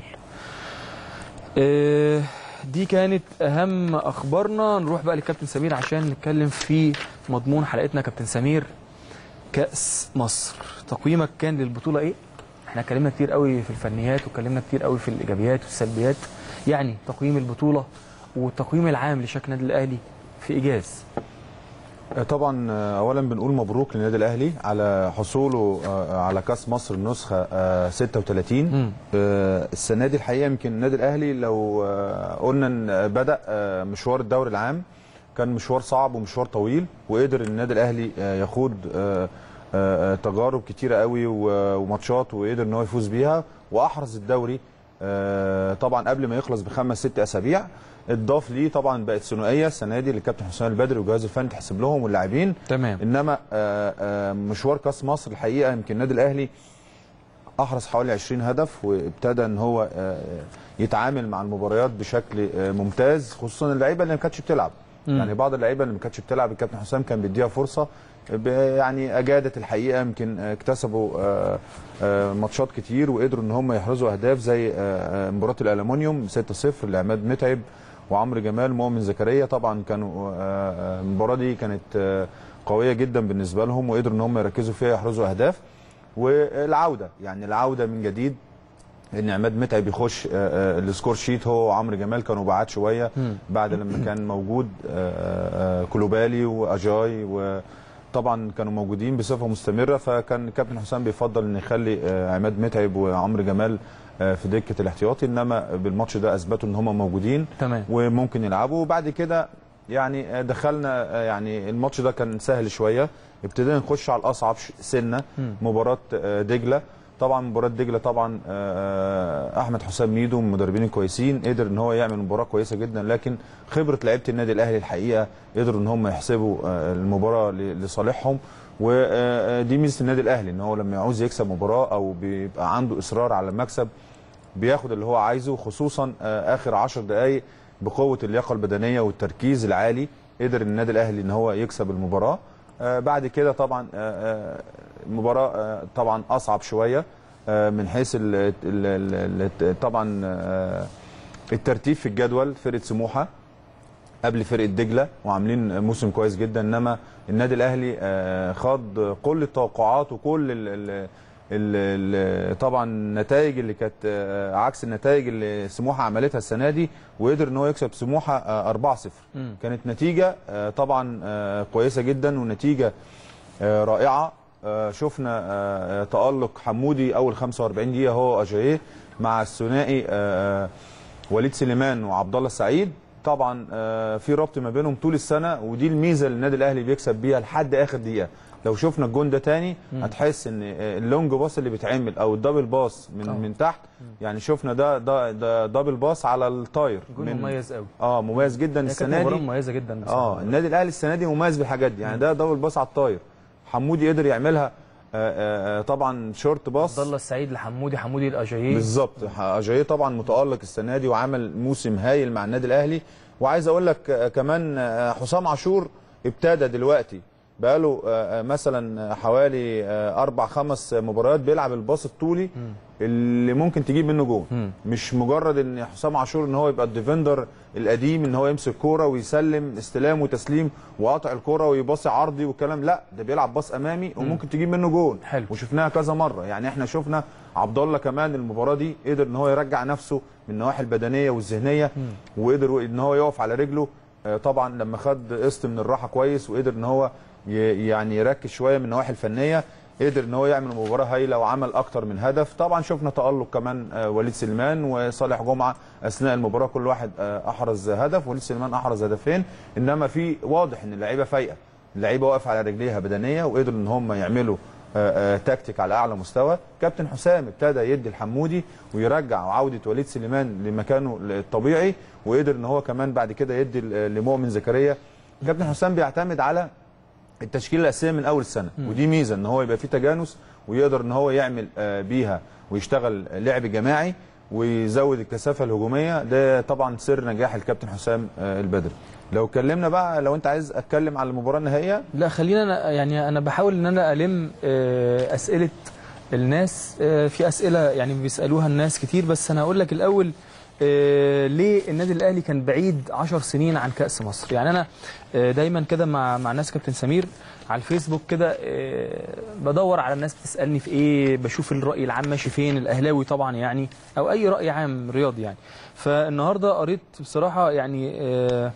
آه، دي كانت اهم اخبارنا نروح بقى للكابتن سمير عشان نتكلم في مضمون حلقتنا كابتن سمير كاس مصر تقييمك كان للبطوله ايه احنا اتكلمنا كتير قوي في الفنيات واتكلمنا كتير قوي في الايجابيات والسلبيات يعني تقييم البطوله والتقييم العام لشكل النادي الاهلي في ايجاز طبعا اولا بنقول مبروك للنادي الاهلي على حصوله آه، على كاس مصر النسخه آه، 36 مم. آه، السنه دي الحقيقه يمكن النادي الاهلي لو آه، قلنا ان بدا آه، مشوار الدوري العام كان مشوار صعب ومشوار طويل وقدر النادي الاهلي آه، يخوض آه، آه، تجارب كتيره قوي و- وماتشات وقدر ان هو يفوز بيها واحرز الدوري آه، طبعا قبل ما يخلص بخمس ست اسابيع اتضاف ليه طبعا بقت ثنائيه السنه دي للكابتن حسام البدري والجهاز الفني تحسب لهم واللاعبين تمام انما آه، آه، مشوار كاس مصر الحقيقه يمكن النادي الاهلي احرز حوالي 20 هدف وابتدى ان هو آه، يتعامل مع المباريات بشكل آه، ممتاز خصوصا اللعيبه اللي ما كانتش بتلعب مم. يعني بعض اللعيبه اللي ما كانتش بتلعب الكابتن حسام كان بيديها فرصه ب- يعني اجادت الحقيقه يمكن اكتسبوا آه، آه، ماتشات كتير وقدروا ان هم يحرزوا اهداف زي آه، آه، مباراه الالومنيوم 6-0 لعماد متعب وعمرو جمال مؤمن زكريا طبعا كانوا آه، آه، المباراه دي كانت آه، قويه جدا بالنسبه لهم وقدروا ان هم يركزوا فيها يحرزوا اهداف والعوده يعني العوده من جديد ان عماد متعب يخش آه، آه، السكور شيت هو وعمرو جمال كانوا بعاد شويه مم. بعد لما كان موجود آه، آه، كلوبالي واجاي وطبعا كانوا موجودين بصفه مستمره فكان كابتن حسام بيفضل ان يخلي آه، عماد متعب وعمرو جمال آه، في دكه الاحتياطي انما بالماتش ده اثبتوا ان هم موجودين تمام وممكن يلعبوا وبعد كده يعني دخلنا يعني الماتش ده كان سهل شويه ابتدينا نخش على الاصعب ش- سنه مم. مباراه آه، دجله طبعا مباراه دجله طبعا آه، احمد حسام ميدو من المدربين الكويسين قدر ان هو يعمل مباراه كويسه جدا لكن خبره لعيبه النادي الاهلي الحقيقه قدروا ان هم يحسبوا آه، المباراه ل- لصالحهم ودي ميزه النادي الاهلي ان هو لما يعوز يكسب مباراه او بيبقى عنده اصرار على المكسب بياخد اللي هو عايزه خصوصا آه، اخر 10 دقائق بقوه اللياقه البدنيه والتركيز العالي قدر النادي الاهلي ان هو يكسب المباراه آه، بعد كده طبعا آه، آه، المباراه آه، طبعا اصعب شويه آه، من حيث ال ال ال ال طبعا آه، الترتيب في الجدول فرقه سموحه قبل فرقه دجله وعاملين موسم كويس جدا انما النادي الاهلي آه، خاض كل التوقعات وكل ال ال ال ال طبعا النتائج اللي كانت آه، عكس النتائج اللي سموحه عملتها السنه دي وقدر ان هو يكسب سموحه آه، 4-0 مم. كانت نتيجه آه، طبعا آه، كويسه جدا ونتيجه آه، رائعه آه، شفنا آه، آه، تالق حمودي اول 45 دقيقه هو اجاييه مع الثنائي آه، آه، وليد سليمان وعبد الله السعيد طبعا آه، في ربط ما بينهم طول السنه ودي الميزه اللي النادي الاهلي بيكسب بيها لحد اخر دقيقه لو شفنا الجون ده تاني هتحس ان آه، اللونج باص اللي بيتعمل او الدبل باص من أه. من تحت يعني شفنا ده ده ده دبل باص على الطاير جون من- مميز قوي اه مميز جدا هي كانت السنه مباراه دي مميزه جدا بصراحة. اه النادي الاهلي السنه دي مميز بالحاجات دي يعني ده دبل باص على الطاير حمودي قدر يعملها آه، آه، آه، طبعا شورت باص عبد الله السعيد لحمودي حمودي الاجاييه بالظبط اجاييه طبعا متالق السنه دي وعمل موسم هايل مع النادي الاهلي وعايز اقول لك آه، كمان آه، حسام عاشور ابتدى دلوقتي بقاله آه، آه، مثلا حوالي آه، اربع خمس مباريات بيلعب الباص الطولي اللي ممكن تجيب منه جول مم. مش مجرد ان حسام عاشور ان هو يبقى الديفندر القديم ان هو يمسك كوره ويسلم استلام وتسليم وقطع الكوره ويباصي عرضي والكلام لا ده بيلعب باص امامي وممكن تجيب منه جول حلو. وشفناها كذا مره يعني احنا شفنا عبد الله كمان المباراه دي قدر ان هو يرجع نفسه من النواحي البدنيه والذهنيه وقدر ان هو يقف على رجله آه، طبعا لما خد قسط من الراحه كويس وقدر ان هو ي- يعني يركز شويه من النواحي الفنيه قدر ان هو يعمل مباراه هايله وعمل اكتر من هدف طبعا شفنا تالق كمان آه، وليد سليمان وصالح جمعه اثناء المباراه كل واحد آه، احرز هدف وليد سليمان احرز هدفين انما في واضح ان اللعيبه فايقه اللعيبه واقفه على رجليها بدنيه وقدروا ان هم يعملوا آه، آه، تكتيك على اعلى مستوى كابتن حسام ابتدى يدي الحمودي ويرجع عوده وليد سليمان لمكانه الطبيعي وقدر ان هو كمان بعد كده يدي ل- لمؤمن زكريا كابتن حسام بيعتمد على التشكيله الاساسيه من اول السنه ودي ميزه ان هو يبقى فيه تجانس ويقدر ان هو يعمل آه، بيها ويشتغل لعب جماعي ويزود الكثافه الهجوميه ده طبعا سر نجاح الكابتن حسام آه، البدري لو اتكلمنا بقى لو انت عايز اتكلم على المباراه النهائيه لا خلينا أنا يعني انا بحاول ان انا الم آه، اسئله الناس آه، في اسئله يعني بيسالوها الناس كتير بس انا هقول لك الاول آه، ليه النادي الاهلي كان بعيد 10 سنين عن كاس مصر يعني انا آه، دايما كده مع مع ناس كابتن سمير على الفيسبوك كده آه، بدور على الناس بتسالني في ايه بشوف الراي العام ماشي فين الاهلاوي طبعا يعني او اي راي عام رياضي يعني فالنهارده قريت بصراحه يعني آه،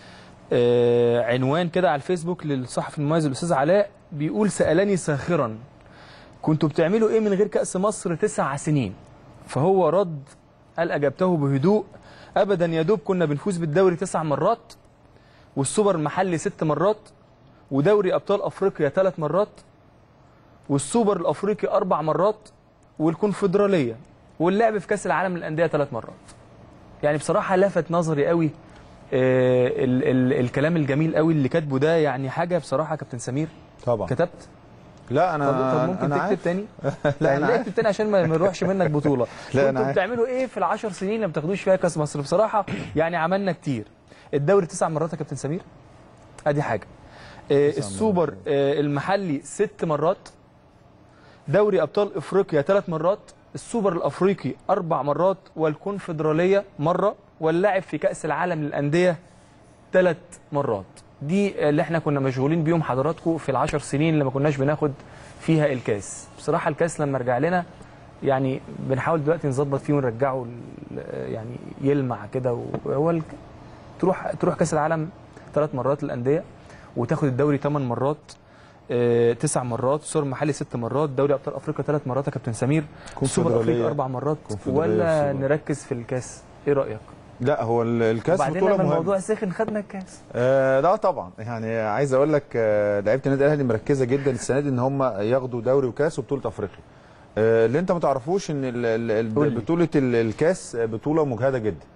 آه، عنوان كده على الفيسبوك للصحفي المميز الاستاذ علاء بيقول سالني ساخرا كنتوا بتعملوا ايه من غير كاس مصر تسع سنين فهو رد قال اجبته بهدوء ابدا يا دوب كنا بنفوز بالدوري تسع مرات والسوبر المحلي ست مرات ودوري ابطال افريقيا ثلاث مرات والسوبر الافريقي اربع مرات والكونفدراليه واللعب في كاس العالم للانديه ثلاث مرات يعني بصراحه لفت نظري قوي آه، ال ال الكلام الجميل قوي اللي كاتبه ده يعني حاجه بصراحه كابتن سمير طبعا كتبت لا انا طب, طب ممكن أنا تكتب عارف. تاني لا يعني انا ليه عارف. اكتب تاني عشان ما ما نروحش منك بطوله لا، أنا كنتوا عارف. بتعملوا ايه في العشر سنين اللي ما بتاخدوش فيها كاس مصر بصراحه يعني عملنا كتير الدوري تسع مرات يا كابتن سمير ادي حاجه آه السوبر آه المحلي ست مرات دوري ابطال افريقيا ثلاث مرات السوبر الافريقي اربع مرات والكونفدراليه مره واللاعب في كاس العالم للانديه ثلاث مرات دي اللي احنا كنا مشغولين بيهم حضراتكم في العشر سنين اللي ما كناش بناخد فيها الكاس بصراحه الكاس لما رجع لنا يعني بنحاول دلوقتي نظبط فيه ونرجعه ل- يعني يلمع كده وهو الك- تروح تروح كاس العالم ثلاث مرات للانديه وتاخد الدوري ثمان مرات آه، تسع مرات سور محلي ست مرات دوري ابطال افريقيا ثلاث مرات يا كابتن سمير سوبر افريقيا كونفدرالية. اربع مرات كونفدرالية ولا والسوبر. نركز في الكاس ايه رايك لا هو ال- الكاس وبعدين بطوله لما مهمه الموضوع سخن خدنا الكاس آه لا طبعا يعني عايز اقول لك آه لعيبه النادي الاهلي مركزه جدا السنه دي ان هم ياخدوا دوري وكاس وبطوله افريقيا آه اللي انت ما تعرفوش ان ال- ال- قول ال- لي. بطوله ال- الكاس بطوله مجهده جدا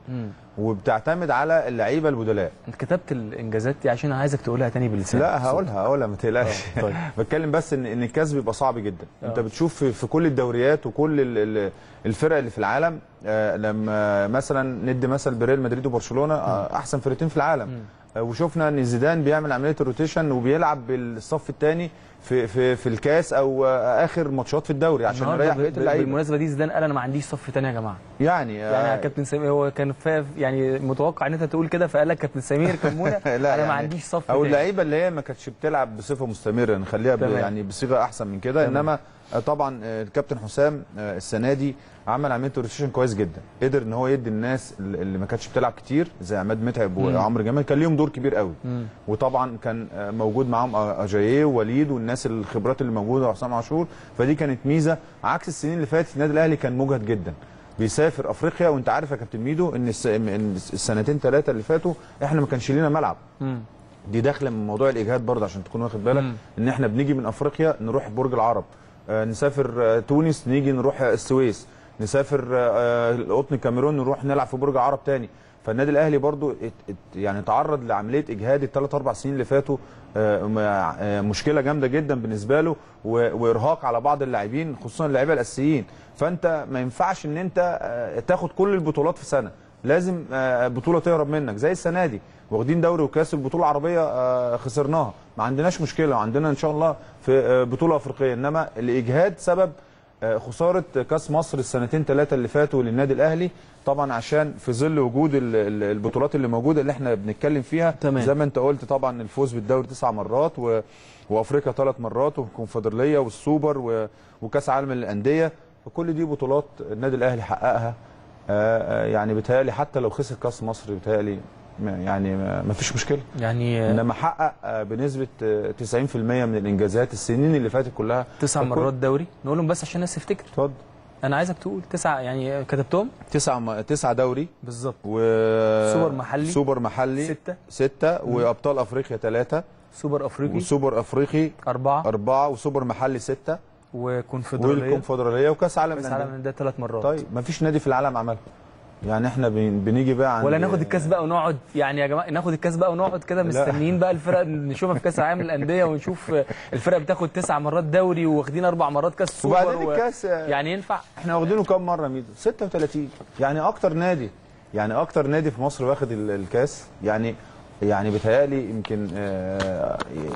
وبتعتمد على اللعيبه البدلاء انت كتبت الانجازات دي عشان عايزك تقولها تاني بلسانك لا هقولها هقولها ما تقلقش آه، طيب. بتكلم بس ان ان الكاس بيبقى صعب جدا آه. انت بتشوف في, في كل الدوريات وكل ال- ال- الفرق اللي في العالم آه، لما مثلا ندي مثل بريال مدريد وبرشلونه آه، احسن فرقتين في العالم آه، وشفنا ان زيدان بيعمل عمليه الروتيشن وبيلعب بالصف الثاني في في في الكاس او آه، اخر ماتشات في الدوري عشان النهارده يريح ب- بقيه ب- اللعيبه بالمناسبه دي زيدان قال انا ما عنديش صف تاني يا جماعه يعني يعني آه، يا كابتن سمير هو كان فا يعني متوقع ان انت تقول كده فقال لك كابتن سمير كمونه لا انا يعني ما عنديش صف او تاني اللعيبه اللي هي ما كانتش بتلعب بصفه مستمره نخليها ب- تمام. يعني بصيغه احسن من كده تمام. انما آه، طبعا آه، الكابتن حسام آه، السنه دي عمل عمليه روتيشن كويس جدا قدر ان هو يدي الناس اللي اللي ما كانتش بتلعب كتير زي عماد متعب وعمرو جمال كان ليهم دور كبير قوي مم. وطبعا كان آه، موجود معاهم آه، اجاييه ووليد والناس الخبرات اللي موجوده وحسام عاشور فدي كانت ميزه عكس السنين اللي فاتت النادي الاهلي كان مجهد جدا بيسافر افريقيا وانت عارف يا كابتن ميدو ان الس- إن السنتين ثلاثه اللي فاتوا احنا ما كانش لينا ملعب مم. دي داخله من موضوع الاجهاد برضه عشان تكون واخد بالك مم. ان احنا بنيجي من افريقيا نروح برج العرب آه نسافر آه تونس نيجي نروح آه، السويس نسافر آه القطن الكاميرون نروح نلعب في برج العرب تاني فالنادي الاهلي برضه ات ات يعني تعرض لعمليه اجهاد الثلاث اربع سنين اللي فاتوا آه مع- آه مشكله جامده جدا بالنسبه له و- وارهاق على بعض اللاعبين خصوصا اللعيبه الاساسيين فانت ما ينفعش ان انت آه تاخد كل البطولات في سنه لازم آه، بطوله تهرب منك زي السنه دي واخدين دوري وكاس البطوله العربيه آه، خسرناها ما عندناش مشكله عندنا ان شاء الله في آه، بطوله افريقيه انما الاجهاد سبب آه، خساره كاس مصر السنتين ثلاثه اللي فاتوا للنادي الاهلي طبعا عشان في ظل وجود ال- ال- البطولات اللي موجوده اللي احنا بنتكلم فيها تمام. زي ما انت قلت طبعا الفوز بالدوري تسع مرات و... وافريقيا ثلاث مرات والكونفدراليه والسوبر و... وكاس عالم للانديه فكل دي بطولات النادي الاهلي حققها آه، آه، يعني بيتهيألي حتى لو خسر كاس مصر بيتهيألي ما- يعني ما ما فيش مشكله يعني آه، انما حقق آه، بنسبه آه، 90% من الانجازات السنين اللي فاتت كلها تسع فكل- مرات دوري نقولهم بس عشان الناس تفتكر اتفضل انا عايزك تقول تسعه يعني كتبتهم تسعة م- تسعة دوري بالظبط و سوبر محلي. سوبر محلي ستة. ستة وابطال افريقيا ثلاثة سوبر افريقي وسوبر افريقي اربعه أربعة وسوبر محلي ستة وكونفدراليه والكونفدرالية وكاس عالم كاس للأندية. العالم ده ثلاث مرات طيب ما فيش نادي في العالم عملها يعني احنا بن- بنيجي بقى عند ولا ناخد الكاس بقى ونقعد يعني يا جماعه ناخد الكاس بقى ونقعد كده مستنيين بقى الفرق نشوفها في كاس العالم للانديه ونشوف الفرق بتاخد تسع مرات دوري واخدين اربع مرات كاس سوبر وبعدين و- الكاس يعني ينفع احنا واخدينه كام مره ميدو 36 يعني اكتر نادي يعني اكتر نادي في مصر واخد ال- الكاس يعني يعني بيتهيألي يمكن آه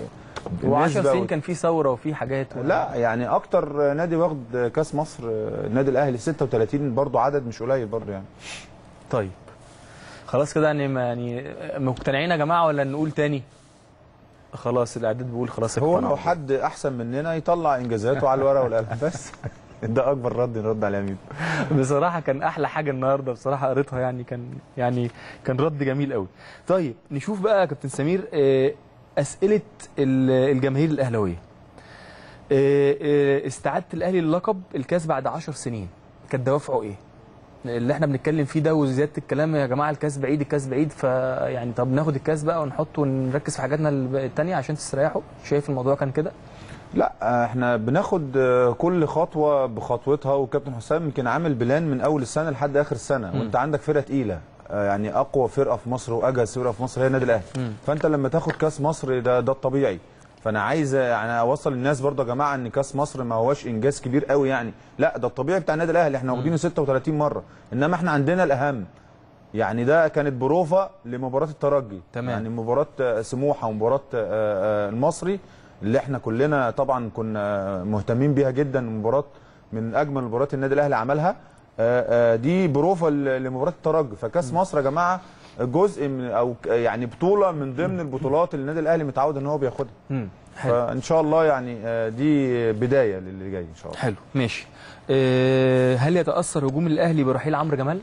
و10 بالنسبة سنين و- كان في ثوره وفي حاجات و... لا يعني اكتر نادي واخد كاس مصر آه، النادي الاهلي 36 برضه عدد مش قليل برضه يعني طيب خلاص كده يعني ما- يعني مقتنعين يا جماعه ولا نقول تاني خلاص الاعداد بيقول خلاص هو اقتنعوا. لو حد احسن مننا يطلع انجازاته على الورقه والقلم بس ده اكبر رد نرد عليه يا ميدو بصراحه كان احلى حاجه النهارده بصراحه قريتها يعني كان يعني كان رد جميل قوي طيب نشوف بقى يا كابتن سمير آه، اسئله ال- الجماهير الاهلاويه آه، آه، استعاده الاهلي للقب الكاس بعد 10 سنين كانت دوافعه ايه اللي احنا بنتكلم فيه ده وزياده الكلام يا جماعه الكاس بعيد الكاس بعيد فيعني طب ناخد الكاس بقى ونحطه ونركز في حاجاتنا التانية عشان تستريحوا شايف الموضوع كان كده لا احنا بناخد آه، كل خطوه بخطوتها وكابتن حسام يمكن عامل بلان من اول السنه لحد اخر السنه وانت عندك فرقه تقيله آه، يعني اقوى فرقه في مصر واجهز فرقه في مصر هي النادي الاهلي فانت لما تاخد كاس مصر ده ده الطبيعي فانا عايز يعني اوصل للناس برضه يا جماعه ان كاس مصر ما هوش انجاز كبير قوي يعني لا ده الطبيعي بتاع النادي الاهلي احنا واخدينه 36 مره انما احنا عندنا الاهم يعني ده كانت بروفه لمباراه الترجي تمام. يعني مباراه آه، سموحه ومباراه آه، آه، المصري اللي احنا كلنا طبعا كنا مهتمين بيها جدا مباراه من اجمل مباريات النادي الاهلي عملها آه، آه، دي بروفه ل- لمباراه الترجي فكاس مصر يا جماعه جزء من او ك- يعني بطوله من ضمن البطولات اللي النادي الاهلي متعود ان هو بياخدها مم. حلو فان شاء الله يعني آه، دي بدايه للي جاي ان شاء الله حلو ماشي آه، هل يتاثر هجوم الاهلي برحيل عمرو جمال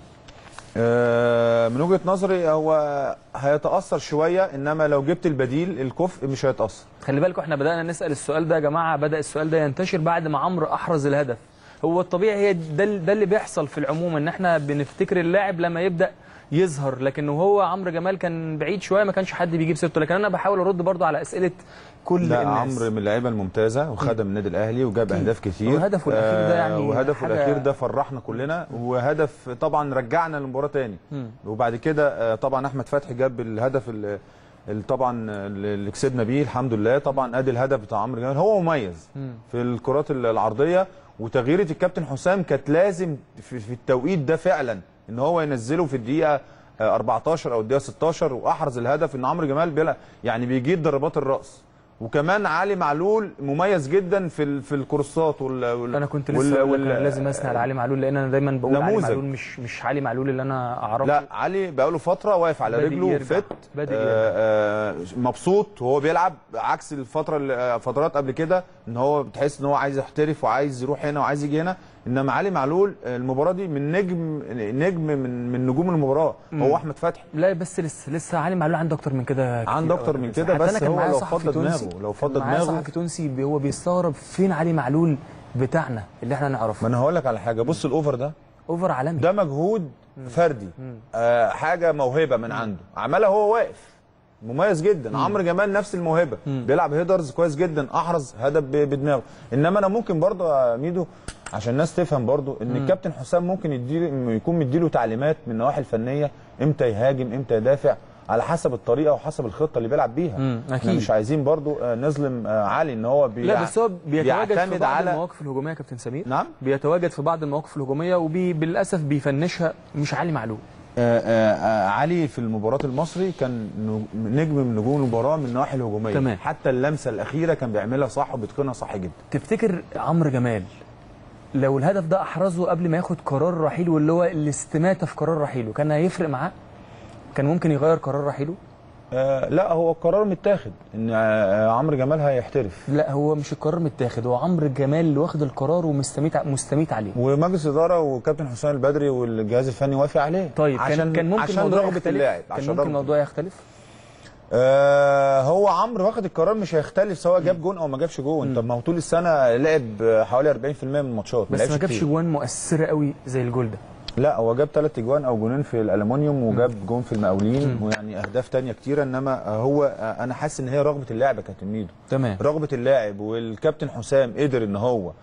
آه، من وجهه نظري هو هيتاثر شويه انما لو جبت البديل الكفء مش هيتاثر خلي بالكم احنا بدانا نسال السؤال ده يا جماعه بدا السؤال ده ينتشر بعد ما عمرو احرز الهدف هو الطبيعي هي ده ده اللي بيحصل في العموم ان احنا بنفتكر اللاعب لما يبدا يظهر لكن وهو عمرو جمال كان بعيد شويه ما كانش حد بيجيب سيرته لكن انا بحاول ارد برضو على اسئله كل لا الناس عمرو من اللعيبه الممتازه وخدم النادي الاهلي وجاب اهداف كتير وهدفه الأخير ده يعني وهدفه حاجة- الاخير ده فرحنا كلنا وهدف طبعا رجعنا للمباراه تاني مم. وبعد كده آه، طبعا احمد فتحي جاب الهدف اللي اللي طبعا اللي كسبنا بيه الحمد لله طبعا ادي الهدف بتاع عمرو جمال هو مميز مم. في الكرات العرضيه وتغييره الكابتن حسام كانت لازم في, في التوقيت ده فعلا ان هو ينزله في الدقيقه آه، 14 او الدقيقه 16 واحرز الهدف ان عمرو جمال بيلعب يعني بيجيد ضربات الراس وكمان علي معلول مميز جدا في ال- في الكورسات وال وال- انا كنت وال- لسه اقول لك وال- انا لازم اثني على علي معلول لان انا دايما بقول علي نموذج. معلول مش مش علي معلول اللي انا اعرفه لا علي بقاله فتره واقف على بادئ رجله يرجع. فت بادئ آه آه مبسوط وهو بيلعب عكس الفتره اللي- آه، فترات قبل كده ان هو بتحس ان هو عايز يحترف وعايز يروح هنا وعايز يجي هنا انما علي معلول آه، المباراه دي من نجم نجم من من نجوم المباراه هو احمد فتحي لا بس لسه لسه علي معلول عنده اكتر من كده كتير عنده أوي. أكتر من كده، حتى بس أنا كان هو معايا لو صحفي فضى تونسي- دماغه- لو كان فضى معايا دماغه- صحفي تونسي بي- هو بيستغرب فين علي معلول بتاعنا اللي احنا ما نعرفه انا هقول لك على حاجه بص الاوفر ده اوفر عالمي ده مجهود فردي آه حاجه موهبه من عنده عملها هو واقف مميز جدا عمرو جمال نفس الموهبه بيلعب هيدرز كويس جدا احرز هدف ب- بدماغه انما انا ممكن برضه يا ميدو عشان الناس تفهم برضه ان الكابتن حسام ممكن يديله يكون مديله تعليمات من النواحي الفنيه امتى يهاجم امتى يدافع على حسب الطريقه وحسب الخطه اللي بيلعب بيها مم، احنا أكيد. مش عايزين برضه آه، نظلم آه، علي ان هو بيع... لا بس هو بيتواجد في بيعتمد بعض على المواقف الهجوميه يا كابتن سمير نعم بيتواجد في بعض المواقف الهجوميه وبالاسف بيفنشها مش علي معلول آه، آه، آه، علي في المباراة المصري كان نج- نجم من نجوم المباراة من النواحي الهجومية تمام. حتى اللمسة الأخيرة كان بيعملها صح وبيتقنها صح جدا تفتكر عمرو جمال لو الهدف ده احرزه قبل ما ياخد قرار رحيله واللي هو الاستماتة في قرار رحيله كان هيفرق معاه كان ممكن يغير قرار رحيله آه لا هو القرار متاخد ان آه عمرو جمال هيحترف لا هو مش القرار متاخد هو عمرو جمال اللي واخد القرار ومستميت ع- مستميت عليه ومجلس الإدارة وكابتن حسام البدري والجهاز الفني وافق عليه طيب عشان كان كان ممكن عشان الموضوع رغبة يختلف اللاعب كان عشان ممكن رغبة الموضوع يختلف آه هو عمرو واخد القرار مش هيختلف سواء جاب جون او ما جابش جون طب ما هو طول السنه لعب حوالي 40% من الماتشات بس لعبش ما جابش كتير. جوان مؤثره قوي زي الجول ده لا هو جاب ثلاث اجوان او جونين في الالومنيوم وجاب جون في المقاولين ويعني اهداف تانية كتيره انما هو انا حاسس ان هي رغبه اللاعب يا كابتن ميدو تمام رغبه اللاعب والكابتن حسام قدر ان هو آه،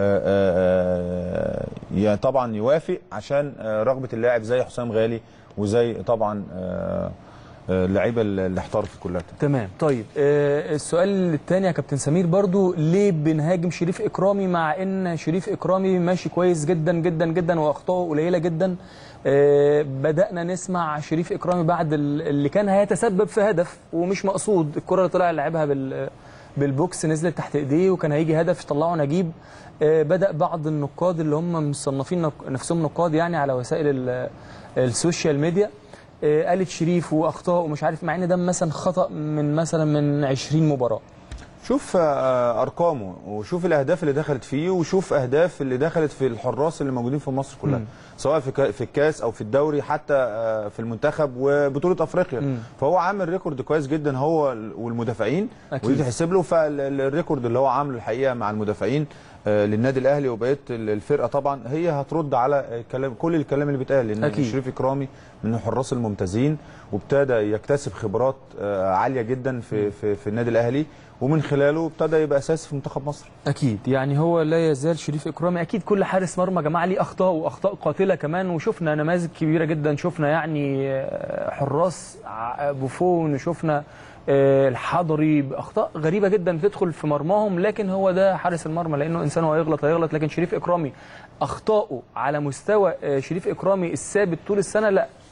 آه، آه، يا طبعا يوافق عشان آه، رغبه اللاعب زي حسام غالي وزي طبعا آه، آه، اللعيبه اللي احترفت كلها تمام طيب آه السؤال الثاني يا كابتن سمير برضو ليه بنهاجم شريف اكرامي مع ان شريف اكرامي ماشي كويس جدا جدا جدا واخطائه قليله جدا آه بدانا نسمع شريف اكرامي بعد ال- اللي كان هيتسبب في هدف ومش مقصود الكره اللي طلع لعبها بال بالبوكس نزلت تحت ايديه وكان هيجي هدف يطلعه نجيب آه بدا بعض النقاد اللي هم مصنفين نق- نفسهم نقاد يعني على وسائل ال- السوشيال ميديا آه، قالت شريف واخطاء ومش عارف مع ان ده مثلا خطا من مثلا من 20 مباراه شوف آه، ارقامه وشوف الاهداف اللي دخلت فيه وشوف اهداف اللي دخلت في الحراس اللي موجودين في مصر كلها مم. سواء في كا- في الكاس او في الدوري حتى آه، في المنتخب وبطوله افريقيا مم. فهو عامل ريكورد كويس جدا هو ال- والمدافعين أكيد. ودي تحسب له فالريكورد اللي هو عامله الحقيقه مع المدافعين آه، للنادي الاهلي وبقيه ال- الفرقه طبعا هي هترد على الكلام كل الكلام اللي بيتقال لان أكيد. شريف اكرامي من الحراس الممتازين وابتدى يكتسب خبرات آه، عاليه جدا في في, في النادي الاهلي ومن خلاله ابتدى يبقى اساسي في منتخب مصر اكيد يعني هو لا يزال شريف اكرامي اكيد كل حارس مرمى يا جماعه ليه اخطاء واخطاء قاتله كمان وشفنا نماذج كبيره جدا شفنا يعني آه، حراس ع- بوفون وشفنا آه، الحضري باخطاء غريبه جدا بتدخل في مرماهم لكن هو ده حارس المرمى لانه انسان وهيغلط هيغلط لكن شريف اكرامي اخطائه على مستوى آه، شريف اكرامي الثابت طول السنه لا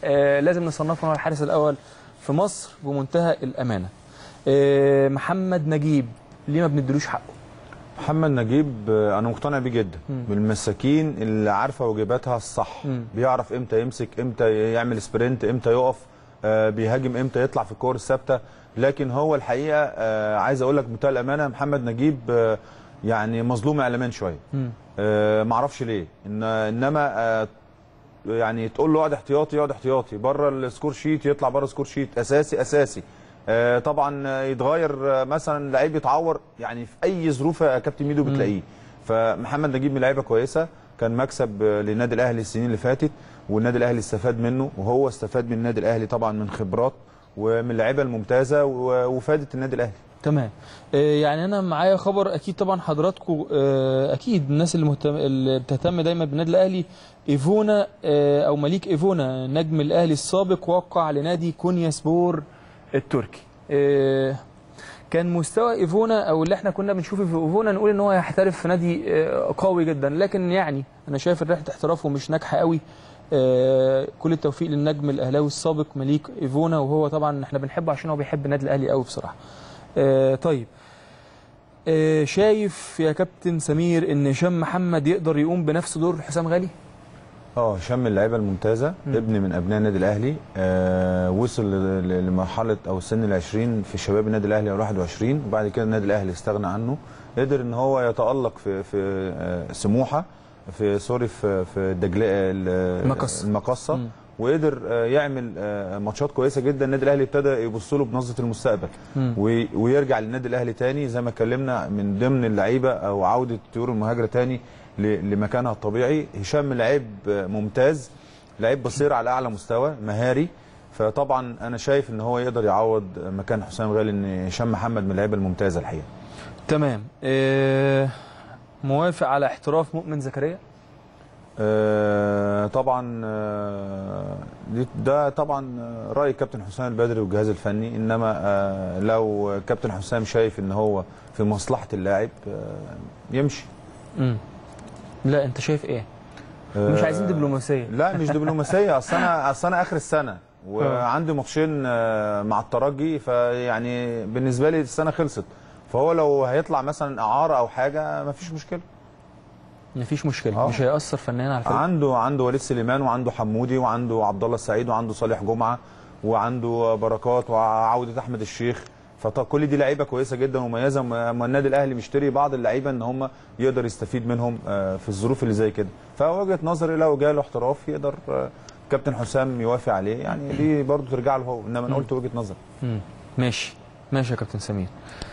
آه لازم نصنفه هو الحارس الاول في مصر بمنتهى الامانه آه محمد نجيب ليه ما بندلوش حقه محمد نجيب آه، انا مقتنع بيه جدا مم. من المساكين اللي عارفه واجباتها الصح مم. بيعرف امتى يمسك امتى يعمل سبرنت امتى يقف آه، بيهاجم امتى يطلع في الكور الثابته لكن هو الحقيقه آه، عايز اقول لك بمنتهى الامانه محمد نجيب آه، يعني مظلوم اعلاميا شويه مم. آه، معرفش ليه إن انما آه، يعني تقول له اقعد احتياطي يقعد احتياطي بره السكور شيت يطلع بره السكور شيت اساسي اساسي آه، طبعا آه، يتغير آه، مثلا لعيب يتعور يعني في اي ظروف يا كابتن ميدو بتلاقيه فمحمد نجيب من لعيبه كويسه كان مكسب آه، للنادي الاهلي السنين اللي فاتت والنادي الاهلي استفاد منه وهو استفاد من النادي الاهلي طبعا من خبرات ومن اللعيبه الممتازه و- وفادت النادي الاهلي تمام آه، يعني انا معايا خبر اكيد طبعا حضراتكم آه، اكيد الناس اللي, مهتم... اللي بتهتم دايما بالنادي الاهلي ايفونا آه، او مليك ايفونا نجم الاهلي السابق وقع لنادي كونيا سبور التركي آه، كان مستوى ايفونا او اللي احنا كنا بنشوفه في ايفونا نقول ان هو هيحترف في نادي آه، قوي جدا لكن يعني انا شايف ان رحله احترافه مش ناجحه قوي آه، كل التوفيق للنجم الاهلاوي السابق مليك ايفونا وهو طبعا احنا بنحبه عشان هو بيحب النادي الاهلي قوي بصراحه آه، طيب آه، شايف يا كابتن سمير ان هشام محمد يقدر يقوم بنفس دور حسام غالي اه هشام من اللعيبه الممتازه مم. ابن من ابناء النادي الاهلي آه وصل ل- ل- لمرحله او السن ال 20 في شباب النادي الاهلي او 21 وبعد كده النادي الاهلي استغنى عنه قدر ان هو يتالق في في آه سموحه في سوري في في دجله ال- المقصة. المقصه مم. وقدر آه، يعمل آه، ماتشات كويسه جدا النادي الاهلي ابتدى يبص له بنظره المستقبل مم. وي- ويرجع للنادي الاهلي تاني زي ما اتكلمنا من ضمن اللعيبه او عوده طيور المهاجره تاني ل- لمكانها الطبيعي هشام لعيب ممتاز لعيب بصير على اعلى مستوى مهاري فطبعا انا شايف ان هو يقدر يعوض مكان حسام غالي ان هشام محمد من اللعيبه الممتازه الحقيقه تمام آه، موافق على احتراف مؤمن زكريا آه، طبعا آه، دي- ده طبعا آه، راي كابتن حسام البدري والجهاز الفني انما آه، لو كابتن حسام شايف ان هو في مصلحه اللاعب آه، يمشي مم. لا انت شايف ايه آه، مش عايزين دبلوماسيه لا مش دبلوماسيه اصل انا اصل انا اخر السنه وعندي ماتشين آه، مع الترجي فيعني بالنسبه لي السنه خلصت فهو لو هيطلع مثلا اعاره او حاجه مفيش مشكله مفيش مشكله آه. مش هيأثر فنيا على الفريق عنده عنده وليد سليمان وعنده حمودي وعنده عبد الله السعيد وعنده صالح جمعه وعنده بركات وعوده احمد الشيخ فكل دي لعيبه كويسه جدا ومميزه ما النادي الاهلي مشتري بعض اللعيبه ان هم يقدر يستفيد منهم آه، في الظروف اللي زي كده فوجهه نظري لو جاله احتراف يقدر آه، كابتن حسام يوافق عليه يعني دي برضه ترجع له هو انما انا قلت وجهه نظر مم. ماشي ماشي يا كابتن سمير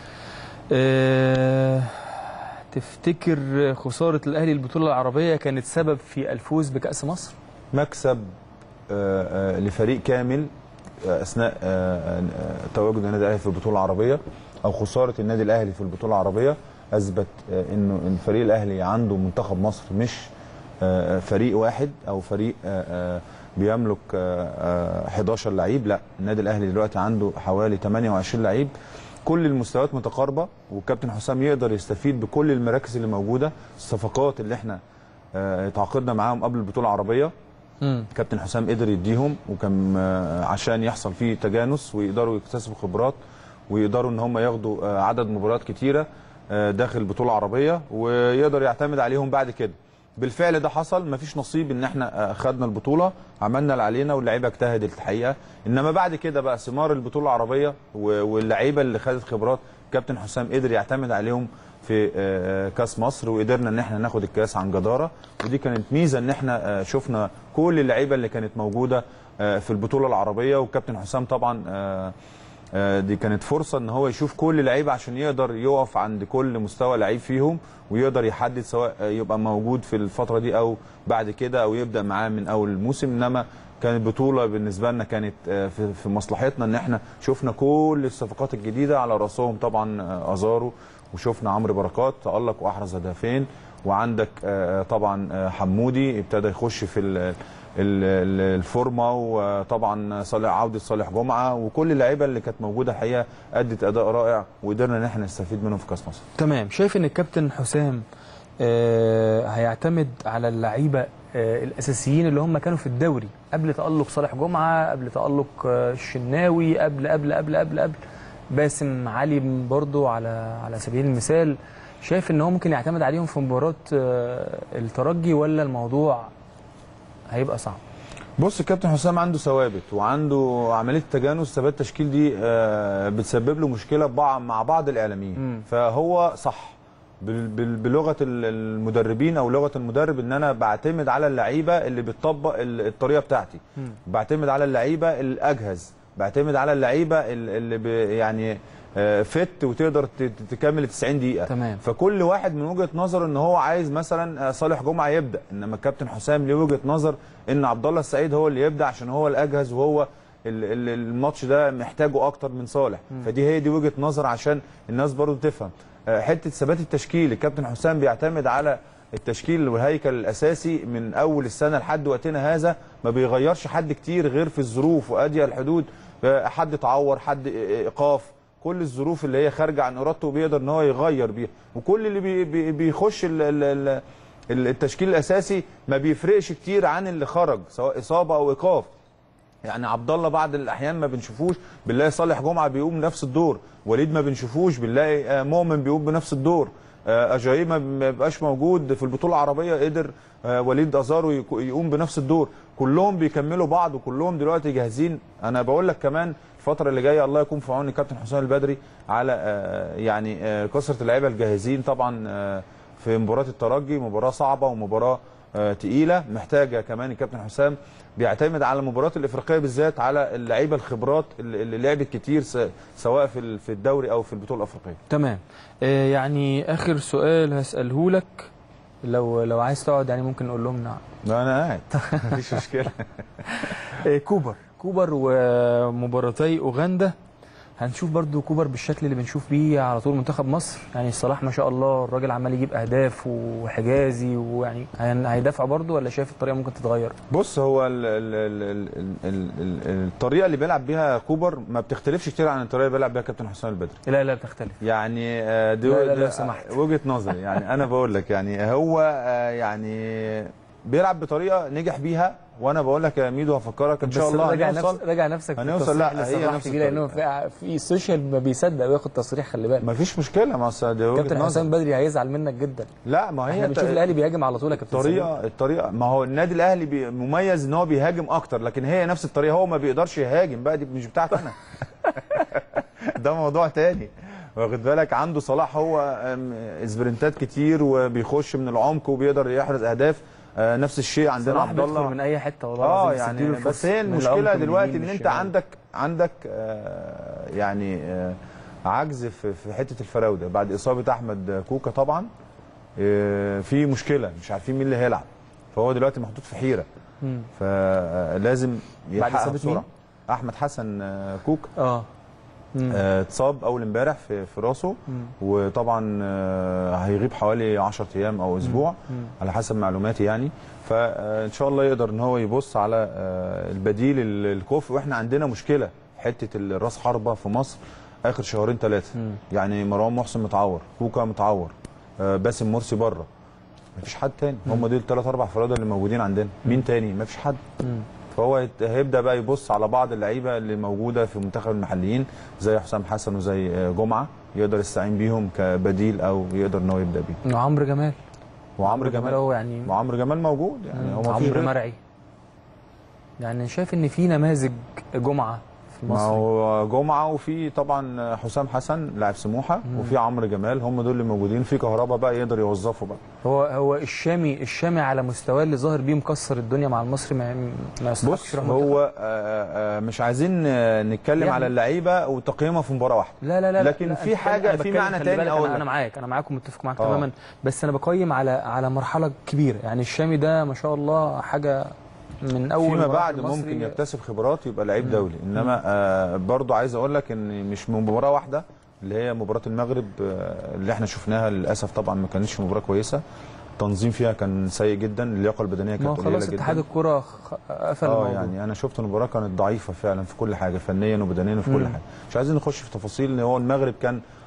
أه... تفتكر خساره الاهلي البطوله العربيه كانت سبب في الفوز بكاس مصر مكسب آه، آه، لفريق كامل آه، اثناء آه، آه، تواجد النادي الاهلي في البطوله العربيه او خساره النادي الاهلي في البطوله العربيه اثبت آه، انه إن الفريق الاهلي عنده منتخب مصر مش آه، آه، فريق واحد او فريق آه، آه، بيملك آه، آه، 11 لعيب لا النادي الاهلي دلوقتي عنده حوالي 28 لعيب كل المستويات متقاربه والكابتن حسام يقدر يستفيد بكل المراكز اللي موجوده الصفقات اللي احنا آه، اتعاقدنا معاهم قبل البطوله العربيه مم. كابتن حسام قدر يديهم وكان آه، عشان يحصل فيه تجانس ويقدروا يكتسبوا خبرات ويقدروا ان هم ياخدوا آه، عدد مباريات كتيره آه، داخل البطوله العربيه ويقدر يعتمد عليهم بعد كده بالفعل ده حصل مفيش نصيب ان احنا آه، خدنا البطوله عملنا اللي علينا واللعيبه اجتهدت الحقيقه انما بعد كده بقى ثمار البطوله العربيه و- واللعيبه اللي خدت خبرات كابتن حسام قدر يعتمد عليهم في آه، آه، كاس مصر وقدرنا ان احنا ناخد الكاس عن جداره ودي كانت ميزه ان احنا آه، شفنا كل اللعيبه اللي كانت موجوده آه، في البطوله العربيه والكابتن حسام طبعا آه، آه، دي كانت فرصه ان هو يشوف كل لعيبه عشان يقدر يقف عند كل مستوى لعيب فيهم ويقدر يحدد سواء آه، يبقى موجود في الفتره دي او بعد كده او يبدا معاه من اول الموسم انما كانت بطوله بالنسبه لنا كانت آه، في في مصلحتنا ان احنا شفنا كل الصفقات الجديده على راسهم طبعا آه، ازارو وشفنا عمرو بركات تالق واحرز هدفين وعندك آه، طبعا آه، حمودي ابتدى يخش في ال- ال- ال- الفورمه وطبعا صالح عوده صالح جمعه وكل اللعيبه اللي كانت موجوده الحقيقه ادت اداء رائع وقدرنا ان احنا نستفيد منهم في كاس مصر. تمام شايف ان الكابتن حسام آه، هيعتمد على اللعيبه آه، الاساسيين اللي هم كانوا في الدوري قبل تالق صالح جمعه قبل تالق آه، الشناوي قبل قبل قبل قبل قبل باسم علي برضو على على سبيل المثال شايف ان هو ممكن يعتمد عليهم في مباراه آه، الترجي ولا الموضوع هيبقى صعب بص الكابتن حسام عنده ثوابت وعنده عمليه تجانس ثبات التشكيل دي آه، بتسبب له مشكله ببع- مع بعض الاعلاميين مم. فهو صح بال- بال- بلغه ال- المدربين او لغه المدرب ان انا بعتمد على اللعيبه اللي بتطبق ال- الطريقه بتاعتي مم. بعتمد على اللعيبه الاجهز بعتمد على اللعيبه ال- اللي ب- يعني آه، فت وتقدر ت- ت- تكمل ال 90 دقيقه تمام. فكل واحد من وجهه نظره ان هو عايز مثلا آه، صالح جمعه يبدا انما الكابتن حسام ليه وجهه نظر ان عبد الله السعيد هو اللي يبدا عشان هو الاجهز وهو ال- ال- الماتش ده محتاجه اكتر من صالح فدي هي دي وجهه نظر عشان الناس برضو تفهم آه، حته ثبات التشكيل الكابتن حسام بيعتمد على التشكيل والهيكل الاساسي من اول السنه لحد وقتنا هذا ما بيغيرش حد كتير غير في الظروف وادي الحدود آه، حد اتعور حد ايقاف كل الظروف اللي هي خارجه عن ارادته بيقدر ان هو يغير بيها وكل اللي بي بي بيخش ال ال ال ال- التشكيل الاساسي ما بيفرقش كتير عن اللي خرج سواء اصابه او ايقاف يعني عبد الله بعض الاحيان ما بنشوفوش بنلاقي صالح جمعه بيقوم نفس الدور وليد ما بنشوفوش بنلاقي آه، مؤمن بيقوم بنفس الدور آه، اجاي ما ما بيبقاش موجود في البطوله العربيه قدر آه، وليد ازارو يك- يقوم بنفس الدور كلهم بيكملوا بعض وكلهم دلوقتي جاهزين انا بقول لك كمان الفتره اللي جايه الله يكون في عون الكابتن حسام البدري على آه، يعني آه، كثره اللعيبه الجاهزين طبعا آه، في مباراه الترجي مباراه صعبه ومباراه آه، تقيله محتاجه كمان الكابتن حسام بيعتمد على المباريات الافريقيه بالذات على اللعيبه الخبرات اللي اللي لعبت كتير س- سواء في ال- في الدوري او في البطوله الافريقيه تمام آه، يعني اخر سؤال هساله لك لو لو عايز تقعد يعني ممكن نقول لهم نعم لا انا قاعد مفيش مشكله آه، كوبر كوبر ومباراتي اوغندا هنشوف برضو كوبر بالشكل اللي بنشوف بيه على طول منتخب مصر يعني صلاح ما شاء الله الراجل عمال يجيب اهداف وحجازي ويعني هن- هيدافع برضو ولا شايف الطريقه ممكن تتغير بص هو ال ال ال ال ال ال الطريقه اللي بيلعب بيها كوبر ما بتختلفش كتير عن الطريقه اللي بيلعب بيها كابتن حسام البدري لا لا بتختلف يعني آه، دي لا، لا، دي لو سمحت. وجهه نظري يعني انا بقول لك يعني هو آه، يعني بيلعب بطريقه نجح بيها وانا بقول لك يا ميدو هفكرك ان شاء بس الله راجع هنوصل نفس راجع نفسك في هنوصل، التصريح لا، اللي هي صرحت نفس بيه لانه في في السوشيال ما بيصدق وياخد تصريح خلي بالك ما فيش مشكله ما أصل دي وجهه كابتن نظر حسام بدري هيزعل منك جدا لا ما هي احنا بنشوف الت- الاهلي بيهاجم على طول يا كابتن سمير. الطريقه الطريقه ما هو النادي الاهلي بي- مميز ان هو بيهاجم اكتر لكن هي نفس الطريقه هو ما بيقدرش يهاجم بقى دي مش بتاعتي انا ده موضوع تاني واخد بالك عنده صلاح هو أم، سبرنتات كتير وبيخش من العمق وبيقدر يحرز اهداف آه، نفس الشيء عندنا صلاح عبد بيدخل الله من اي حته والله اه العظيم، بس اديله يعني الفرصة بس هي من المشكله العمق، من دلوقتي اليمين، ان من انت الشمال. عندك عندك آه، يعني آه، عجز في في حته الفراوده بعد اصابه احمد كوكا طبعا آه، في مشكله مش عارفين مين اللي هيلعب فهو دلوقتي محطوط في حيره مم. فلازم بعد يلحقها إصابة بسرعه مين؟ احمد حسن آه، كوكا اه مم. آه، اتصاب اول امبارح في في راسه مم. وطبعا آه، هيغيب حوالي 10 ايام او اسبوع مم. على حسب معلوماتي يعني فان شاء الله يقدر ان هو يبص على آه، البديل ال- الكوفي واحنا عندنا مشكله حته الراس حربه في مصر اخر شهرين ثلاثه مم. يعني مروان محسن متعور كوكا متعور آه، باسم مرسي بره مفيش حد تاني هم دول الثلاث اربع فرادة اللي موجودين عندنا مين تاني مفيش حد مم. فهو هيت- هيبدا بقى يبص على بعض اللعيبه اللي موجوده في منتخب المحليين زي حسام حسن وزي آه، جمعه يقدر يستعين بيهم كبديل او يقدر ان هو يبدا بيه وعمرو جمال وعمرو جمال هو يعني وعمرو جمال موجود يعني هو مفيش عمرو غيره. مرعي يعني شايف ان في نماذج جمعه في ما مصر هو جمعه وفي طبعا حسام حسن لاعب سموحه وفي عمرو جمال هم دول اللي موجودين في كهربا بقى يقدر يوظفه بقى هو هو الشامي الشامي على مستواه اللي ظاهر بيه مكسر الدنيا مع المصري ما ما يستحقش بص يروح منتخب. هو آه، آه، مش عايزين آه، نتكلم يعني- على اللعيبه وتقييمها في مباراه واحده لا لا لا لكن لا في أنا- حاجة- أنا في بتكلم معنى خلي تاني بالك أقول انا لك. انا معاك انا معاك ومتفق معاك آه. تماما بس انا بقيم على على مرحله كبيره يعني الشامي ده ما شاء الله حاجه من اول فيما مراحل بعد المصري- ممكن يكتسب خبرات يبقى لعيب دولي انما آه برضو عايز اقول لك ان مش من مباراه واحده اللي هي مباراه المغرب آه اللي احنا شفناها للاسف طبعا ما كانتش مباراه كويسه التنظيم فيها كان سيء جدا اللياقه البدنيه ما هو كانت قليله خلاص اتحاد جدا الكره خ- قفل اه الموضوع يعني انا شفت المباراه كانت ضعيفه فعلا في كل حاجه فنيا وبدنيا وفي كل مم. حاجه مش عايزين نخش في تفاصيل ان هو المغرب كان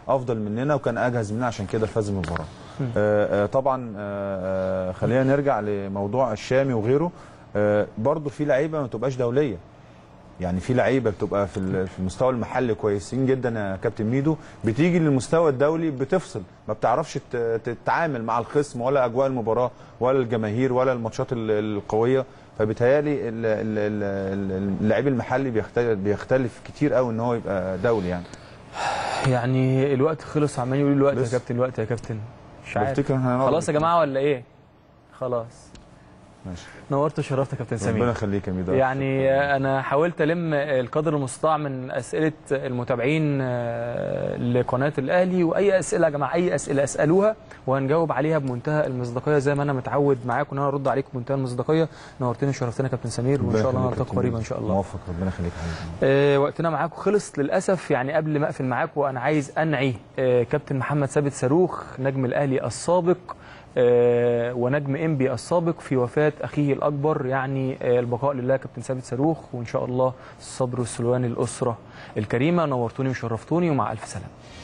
افضل مننا وكان اجهز مننا عشان كده فاز بالمباراه آه، آه، طبعا آه، آه، خلينا نرجع لموضوع الشامي وغيره آه، برضو في لعيبه ما تبقاش دوليه يعني في لعيبه بتبقى في ال- في المستوى المحلي كويسين جدا يا كابتن ميدو بتيجي للمستوى الدولي بتفصل ما بتعرفش ت- تتعامل مع الخصم ولا اجواء المباراه ولا الجماهير ولا الماتشات ال- القويه فبالتهيألي ال- ال- ال- ال- اللعيب المحلي بيختلف, بيختلف كتير قوي ان هو يبقى دولي يعني يعني الوقت خلص عمال يقول الوقت يا لسه. كابتن الوقت يا كابتن مش عارف بفتكر احنا هنقعد خلاص يا جماعه ولا ايه خلاص ماشي نورت وشرفت يا كابتن سمير ربنا يخليك يا ميدو يعني انا حاولت الم القدر المستطاع من اسئله المتابعين آه، لقناه الاهلي واي اسئله يا جماعه اي اسئله اسالوها وهنجاوب عليها بمنتهى المصداقيه زي ما انا متعود معاكم ان انا ارد عليكم بمنتهى المصداقيه نورتني وشرفتنا يا كابتن سمير وان شاء الله نلتقي قريبا ان شاء الله موفق ربنا يخليك يا حبيبي آه، وقتنا معاكم خلص للاسف يعني قبل ما اقفل معاكم انا عايز انعي آه، كابتن محمد ثابت صاروخ نجم الاهلي السابق آه، ونجم انبي السابق في وفاه اخيه الاكبر يعني آه، البقاء لله كابتن ثابت صاروخ وان شاء الله الصبر والسلوان للاسره الكريمه نورتوني وشرفتوني ومع الف سلامه